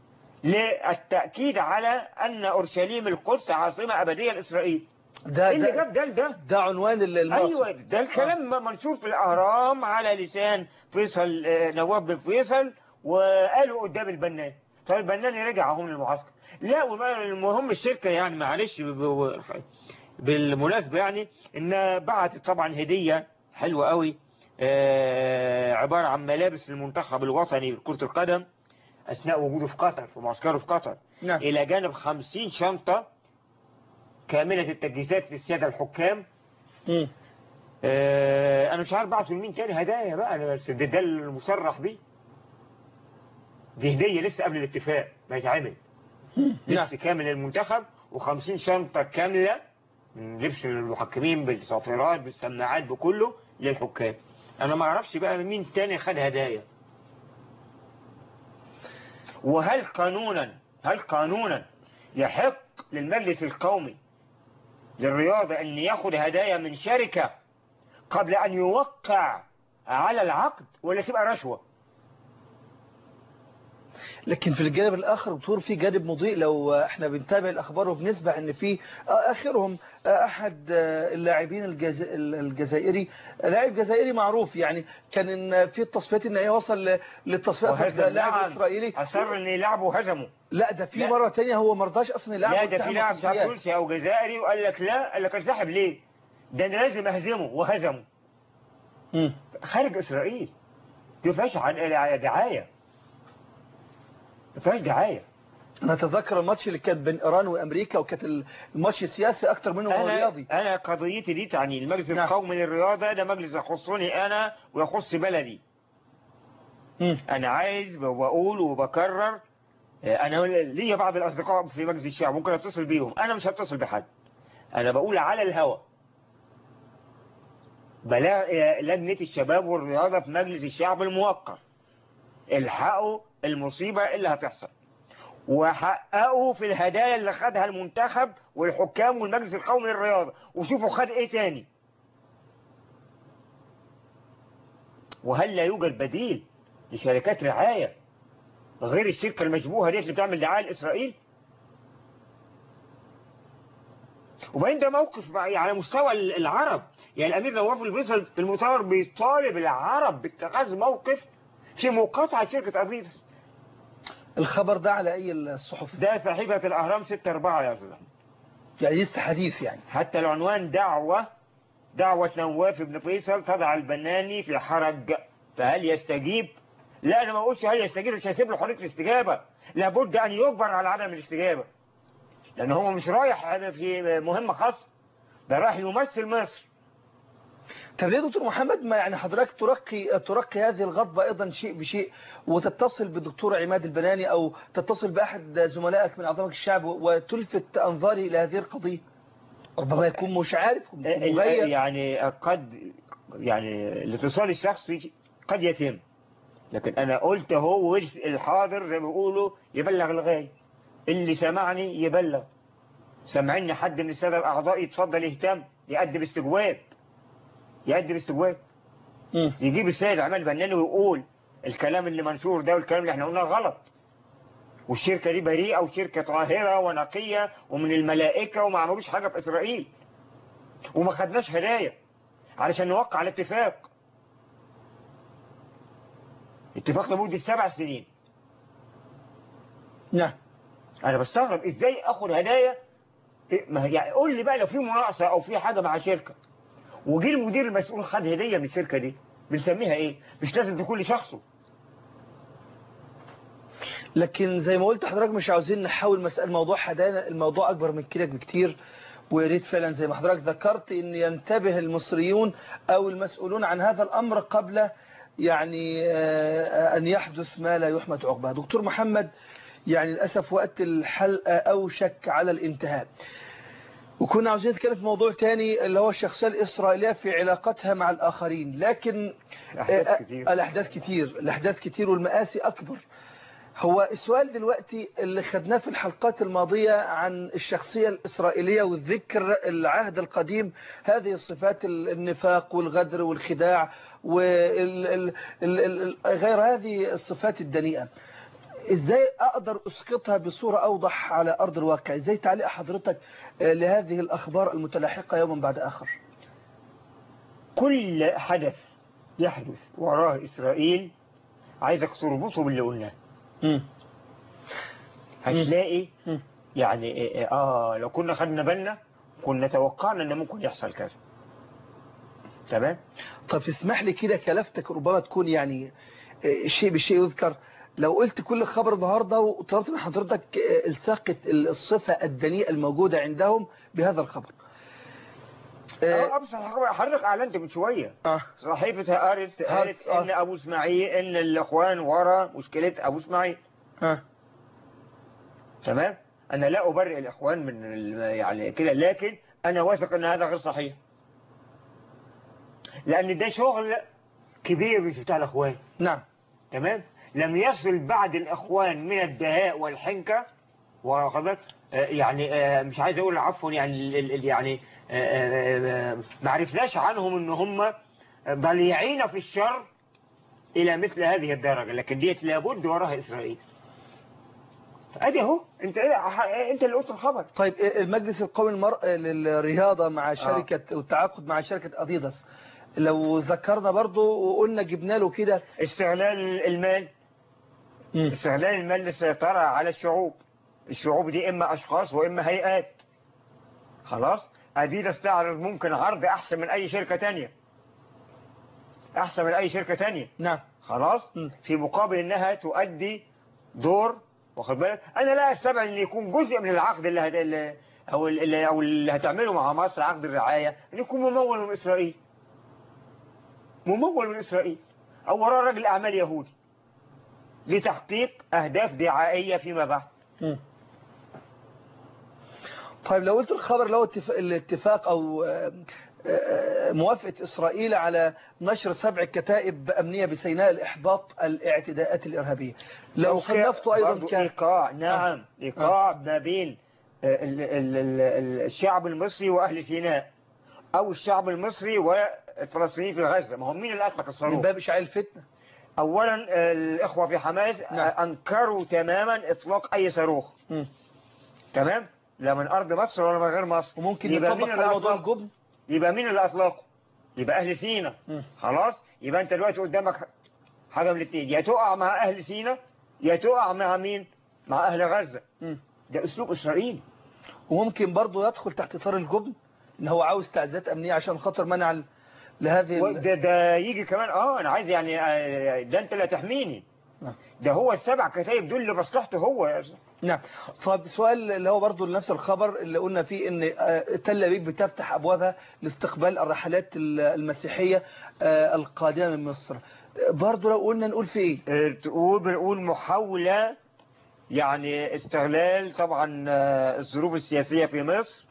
للتأكيد على أن أورشليم القدس عاصمة أبدية لإسرائيل ده إيه اللي ده, جاب ده لده ده عنوان ال- المرصد ايوه ده الكلام منشور في الاهرام على لسان فيصل آه، نواب بن فيصل وقالوا قدام البنان فالبنان رجع اهو من المعسكر لا وما- المهم الشركه يعني معلش ب- ب- بالمناسبه يعني ان بعتت طبعا هديه حلوه قوي آه، عباره عن ملابس المنتخب الوطني لكره القدم اثناء وجوده في قطر في معسكره في قطر نعم الى جانب 50 شنطه كامله التجهيزات للساده الحكام مم. آه، انا مش عارف بعتوا لمين تاني هدايا بقى أنا بس ده, ده المصرح بيه دي هدية لسه قبل الاتفاق ما يتعمل نعم لبس كامل للمنتخب و50 شنطة كاملة من لبس المحكمين بالصافرات بالسماعات بكله للحكام انا ما اعرفش بقى مين تاني خد هدايا وهل قانونا هل قانونا يحق للمجلس القومي للرياضة ان ياخد هدايا من شركة قبل ان يوقع على العقد ولا تبقى رشوة لكن في الجانب الآخر دكتور في جانب مضيء لو احنا بنتابع الأخبار وبنسبة ان في آخرهم أحد اللاعبين الجز... الجزائري لاعب جزائري معروف يعني كان إن في التصفيات ان هي وصل للتصفيات وهزم لاعب نعم. إسرائيلي أصر إن يلعبوا وهزموا لا ده في لا. مرة تانية هو مرضاش أصلا يلعب لا ده وانسحب في من لاعب بتاع التصفيات. تونسي أو جزائري وقال لك لا قال لك انسحب ليه؟ ده أنا لازم أهزمه وهزمه مم. خارج إسرائيل دي ما فيهاش عن- دعاية ما فيهاش دعاية أنا أتذكر الماتش اللي كان بين إيران وأمريكا وكانت الماتش سياسي أكتر منه هو أنا رياضي أنا قضيتي دي تعني المجلس نعم. القومي للرياضة ده مجلس يخصني أنا ويخص بلدي مم. أنا عايز وبقول وبكرر آه، أنا ليا بعض الأصدقاء في مجلس الشعب ممكن أتصل بيهم أنا مش هتصل بحد أنا بقول على الهوا بلاغ إلى لجنة الشباب والرياضة في مجلس الشعب الموقر الحقوا المصيبة اللي هتحصل وحققوا في الهدايا اللي خدها المنتخب والحكام والمجلس القومي للرياضة وشوفوا خد ايه تاني وهل لا يوجد بديل لشركات رعاية غير الشركة المشبوهة دي اللي بتعمل دعاية لإسرائيل وبعدين ده موقف بقى على مستوى العرب يعني الأمير نواف الفيصل في المؤتمر بيطالب العرب باتخاذ موقف في مقاطعة شركة أديداس الخبر ده على أي الصحف ده صحيفة الأهرام 6 4 يا أستاذ أحمد. يعني لسه حديث يعني حتى العنوان دعوة دعوة نواف بن فيصل تضع البناني في حرج فهل يستجيب لا أنا ما أقولش هل يستجيب مش هسيب له حرية الاستجابة لابد أن يجبر على عدم الاستجابة لأن هو مش رايح في مهمة خاصة ده رايح يمثل مصر طب ليه يا دكتور محمد ما يعني حضرتك ترقي ترقي هذه الغضبة أيضا شيء بشيء وتتصل بالدكتور عماد البناني أو تتصل بأحد زملائك من أعضاء الشعب وتلفت أنظاري إلى هذه القضية ربما يكون مش عارف يكون مغير يعني قد يعني الاتصال الشخصي قد يتم لكن أنا قلت هو الحاضر زي ما بيقولوا يبلغ الغاية اللي سمعني يبلغ سمعني حد من السادة الأعضاء يتفضل يهتم يقدم استجواب يقدم استجواب مم. يجيب السيد عماد بناني ويقول الكلام اللي منشور ده والكلام اللي احنا قلناه غلط والشركة دي بريئة وشركة طاهرة ونقية ومن الملائكة وما عملوش حاجة في إسرائيل وما خدناش هدايا علشان نوقع على اتفاق اتفاق لمدة سبع سنين نعم انا بستغرب ازاي اخد هدايا إيه، ما هي- يعني قول لي بقى لو في مناقصه او في حاجه مع شركه وجي المدير المسؤول خد هديه من الشركه دي بنسميها ايه مش لازم تكون لشخصه لكن زي ما قلت حضرتك مش عاوزين نحاول مسألة الموضوع هدانا الموضوع أكبر من كده بكتير ويا ريت فعلا زي ما حضرتك ذكرت ان ينتبه المصريون او المسؤولون عن هذا الامر قبل يعني آه، ان يحدث ما لا يحمد عقباه دكتور محمد يعني للاسف وقت الحلقه اوشك على الانتهاء وكنا عاوزين نتكلم في موضوع تاني اللي هو الشخصيه الاسرائيليه في علاقتها مع الاخرين لكن احداث آه، كتير الأحداث كتير الأحداث كتير والمآسي أكبر هو السؤال دلوقتي اللي خدناه في الحلقات الماضية عن الشخصية الإسرائيلية والذكر العهد القديم هذه الصفات ال- النفاق والغدر والخداع وغير هذه الصفات الدنيئة ازاي اقدر اسقطها بصورة اوضح على ارض الواقع ازاي تعليق حضرتك آه، لهذه الاخبار المتلاحقة يوما بعد اخر كل حدث يحدث وراه اسرائيل عايزك تربطه باللي قلناه مم. هتلاقي مم. يعني إيه- اه لو كنا خدنا بالنا كنا توقعنا ان ممكن يحصل كذا تمام طب تسمح لي كده كلفتك ربما تكون يعني آه، شيء بالشيء يذكر لو قلت كل خبر النهارده وطلبت من حضرتك آه، الصاقة الصفة الدنيئة الموجودة عندهم بهذا الخبر آه، اه ابسط حاجة- حضرتك اعلنت من شويه آه. صحيفه هارس قالت هارتس، آه. ان ابو اسماعيل ان الاخوان ورا مشكله ابو اسماعيل آه. تمام انا لا ابرئ الاخوان من ال- يعني كده لكن انا واثق ان هذا غير صحيح لان ده شغل كبير مش بتاع الاخوان نعم تمام لم يصل بعد الاخوان من الدهاء والحنكه وخبر يعني آه، مش عايز اقول عفوا يعني ال- ال- يعني آه، آه، آه، ما عرفناش عنهم ان هم ضليعين في الشر الى مثل هذه الدرجه لكن ديت لابد وراها اسرائيل ادي اهو انت انت اللي قلت الخبر طيب المجلس القومي المر... للرياضة مع شركة والتعاقد مع شركة أديداس لو ذكرنا برضو وقلنا جبنا له كده استغلال المال مم. استغلال المال للسيطرة على الشعوب الشعوب دي إما أشخاص وإما هيئات خلاص أديداس تعرض ممكن عرض أحسن من أي شركة تانية أحسن من أي شركة تانية نعم خلاص مم. في مقابل إنها تؤدي دور واخد بالك أنا لا أستبعد إن يكون جزء من العقد اللي, هت... اللي أو اللي أو اللي هتعمله مع مصر عقد الرعاية إن يكون ممول من إسرائيل ممول من إسرائيل أو وراه راجل أعمال يهودي لتحقيق أهداف دعائية فيما بعد مم. طيب لو قلت الخبر لو اتفاق الاتفاق أو آه، آه، موافقة إسرائيل على نشر سبع كتائب أمنية بسيناء لإحباط الاعتداءات الإرهابية لو صنفته أيضا برضو ك إيقاع نعم إيقاع ما بين ال- ال- ال- الشعب المصري وأهل سيناء أو الشعب المصري والفلسطينيين في غزة ما هم مين اللي أطلق من الصاروخ باب إشعاع الفتنة أولا الإخوة في حماس نعم. أنكروا تماما إطلاق أي صاروخ مم. تمام لا من أرض مصر ولا من غير مصر وممكن يبقى يطبق مين على اللي موضوع أطلقه؟ الجبن يبقى مين اللي أطلقه يبقى أهل سينا مم. خلاص يبقى أنت دلوقتي قدامك حاجة من الاثنين يا تقع مع أهل سينا يا تقع مع مين مع أهل غزة مم. ده أسلوب إسرائيل وممكن برضه يدخل تحت إطار الجبن إن هو عاوز تعزيزات أمنية عشان خاطر منع ال- لهذه ال- ده, ده يجي كمان اه انا عايز يعني آه، ده انت اللي هتحميني نعم. ده هو السبع كتايب دول لمصلحته هو يا أستاذ. نعم طب سؤال اللي هو برضو لنفس الخبر اللي قلنا فيه ان آه، تل ابيب بتفتح ابوابها لاستقبال الرحلات ال- المسيحية آه، القادمة من مصر آه، برضو لو قلنا نقول في ايه آه، تقول بنقول محاولة يعني استغلال طبعا آه، الظروف السياسية في مصر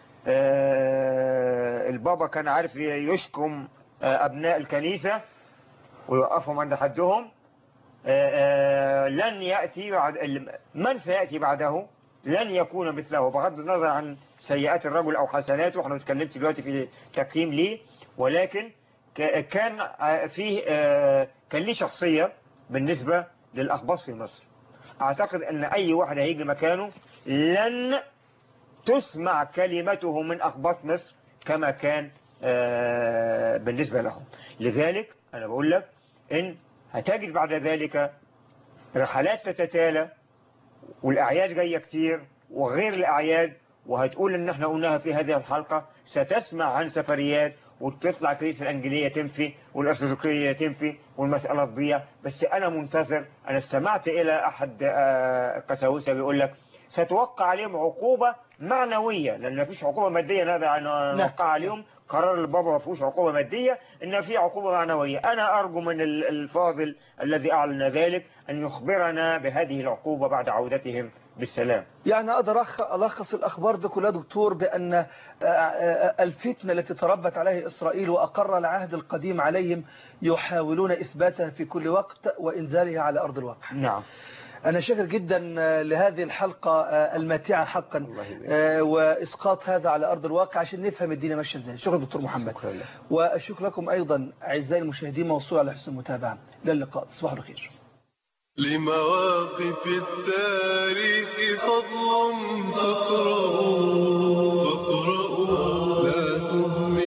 آه، البابا كان عارف يشكم آه، أبناء الكنيسة ويوقفهم عند حدهم آه، آه، لن يأتي بعد من سيأتي بعده لن يكون مثله بغض النظر عن سيئات الرجل أو حسناته احنا اتكلمت دلوقتي في تقييم ليه ولكن ك- كان آه، فيه آه، كان ليه شخصية بالنسبة للأخباط في مصر أعتقد أن أي واحد هيجي مكانه لن تسمع كلمته من أخباط مصر كما كان آه، بالنسبة لهم لذلك أنا بقول لك إن هتجد بعد ذلك رحلات تتتالى والأعياد جاية كتير وغير الأعياد وهتقول إن احنا قلناها في هذه الحلقة ستسمع عن سفريات وتطلع كنيسة الأنجيلية تنفي والأرثوذكسية تنفي والمسألة تضيع بس أنا منتظر أنا استمعت إلى أحد آه، القساوسة بيقول لك ستوقع عليهم عقوبة معنوية لأن مفيش عقوبة مادية نقدر نوقع عليهم قرار البابا ما فيهوش عقوبة مادية إن في عقوبة معنوية أنا أرجو من ال- الفاضل الذي أعلن ذلك أن يخبرنا بهذه العقوبة بعد عودتهم بالسلام يعني اقدر أخ- الخص الاخبار دي كلها دكتور بان آه، آه، الفتنة التي تربت عليها اسرائيل واقر العهد القديم عليهم يحاولون اثباتها في كل وقت وانزالها على ارض الواقع نعم أنا شاكر جدا آه، لهذه الحلقة آه، الماتعة حقا الله يبارك. آه، وإسقاط هذا على أرض الواقع عشان نفهم الدنيا ماشية إزاي شكرا دكتور محمد شكرا لك. وشكرا لكم أيضا أعزائي المشاهدين موصول على حسن المتابعة إلى اللقاء تصبحوا على خير لمواقف التاريخ فضل تطرق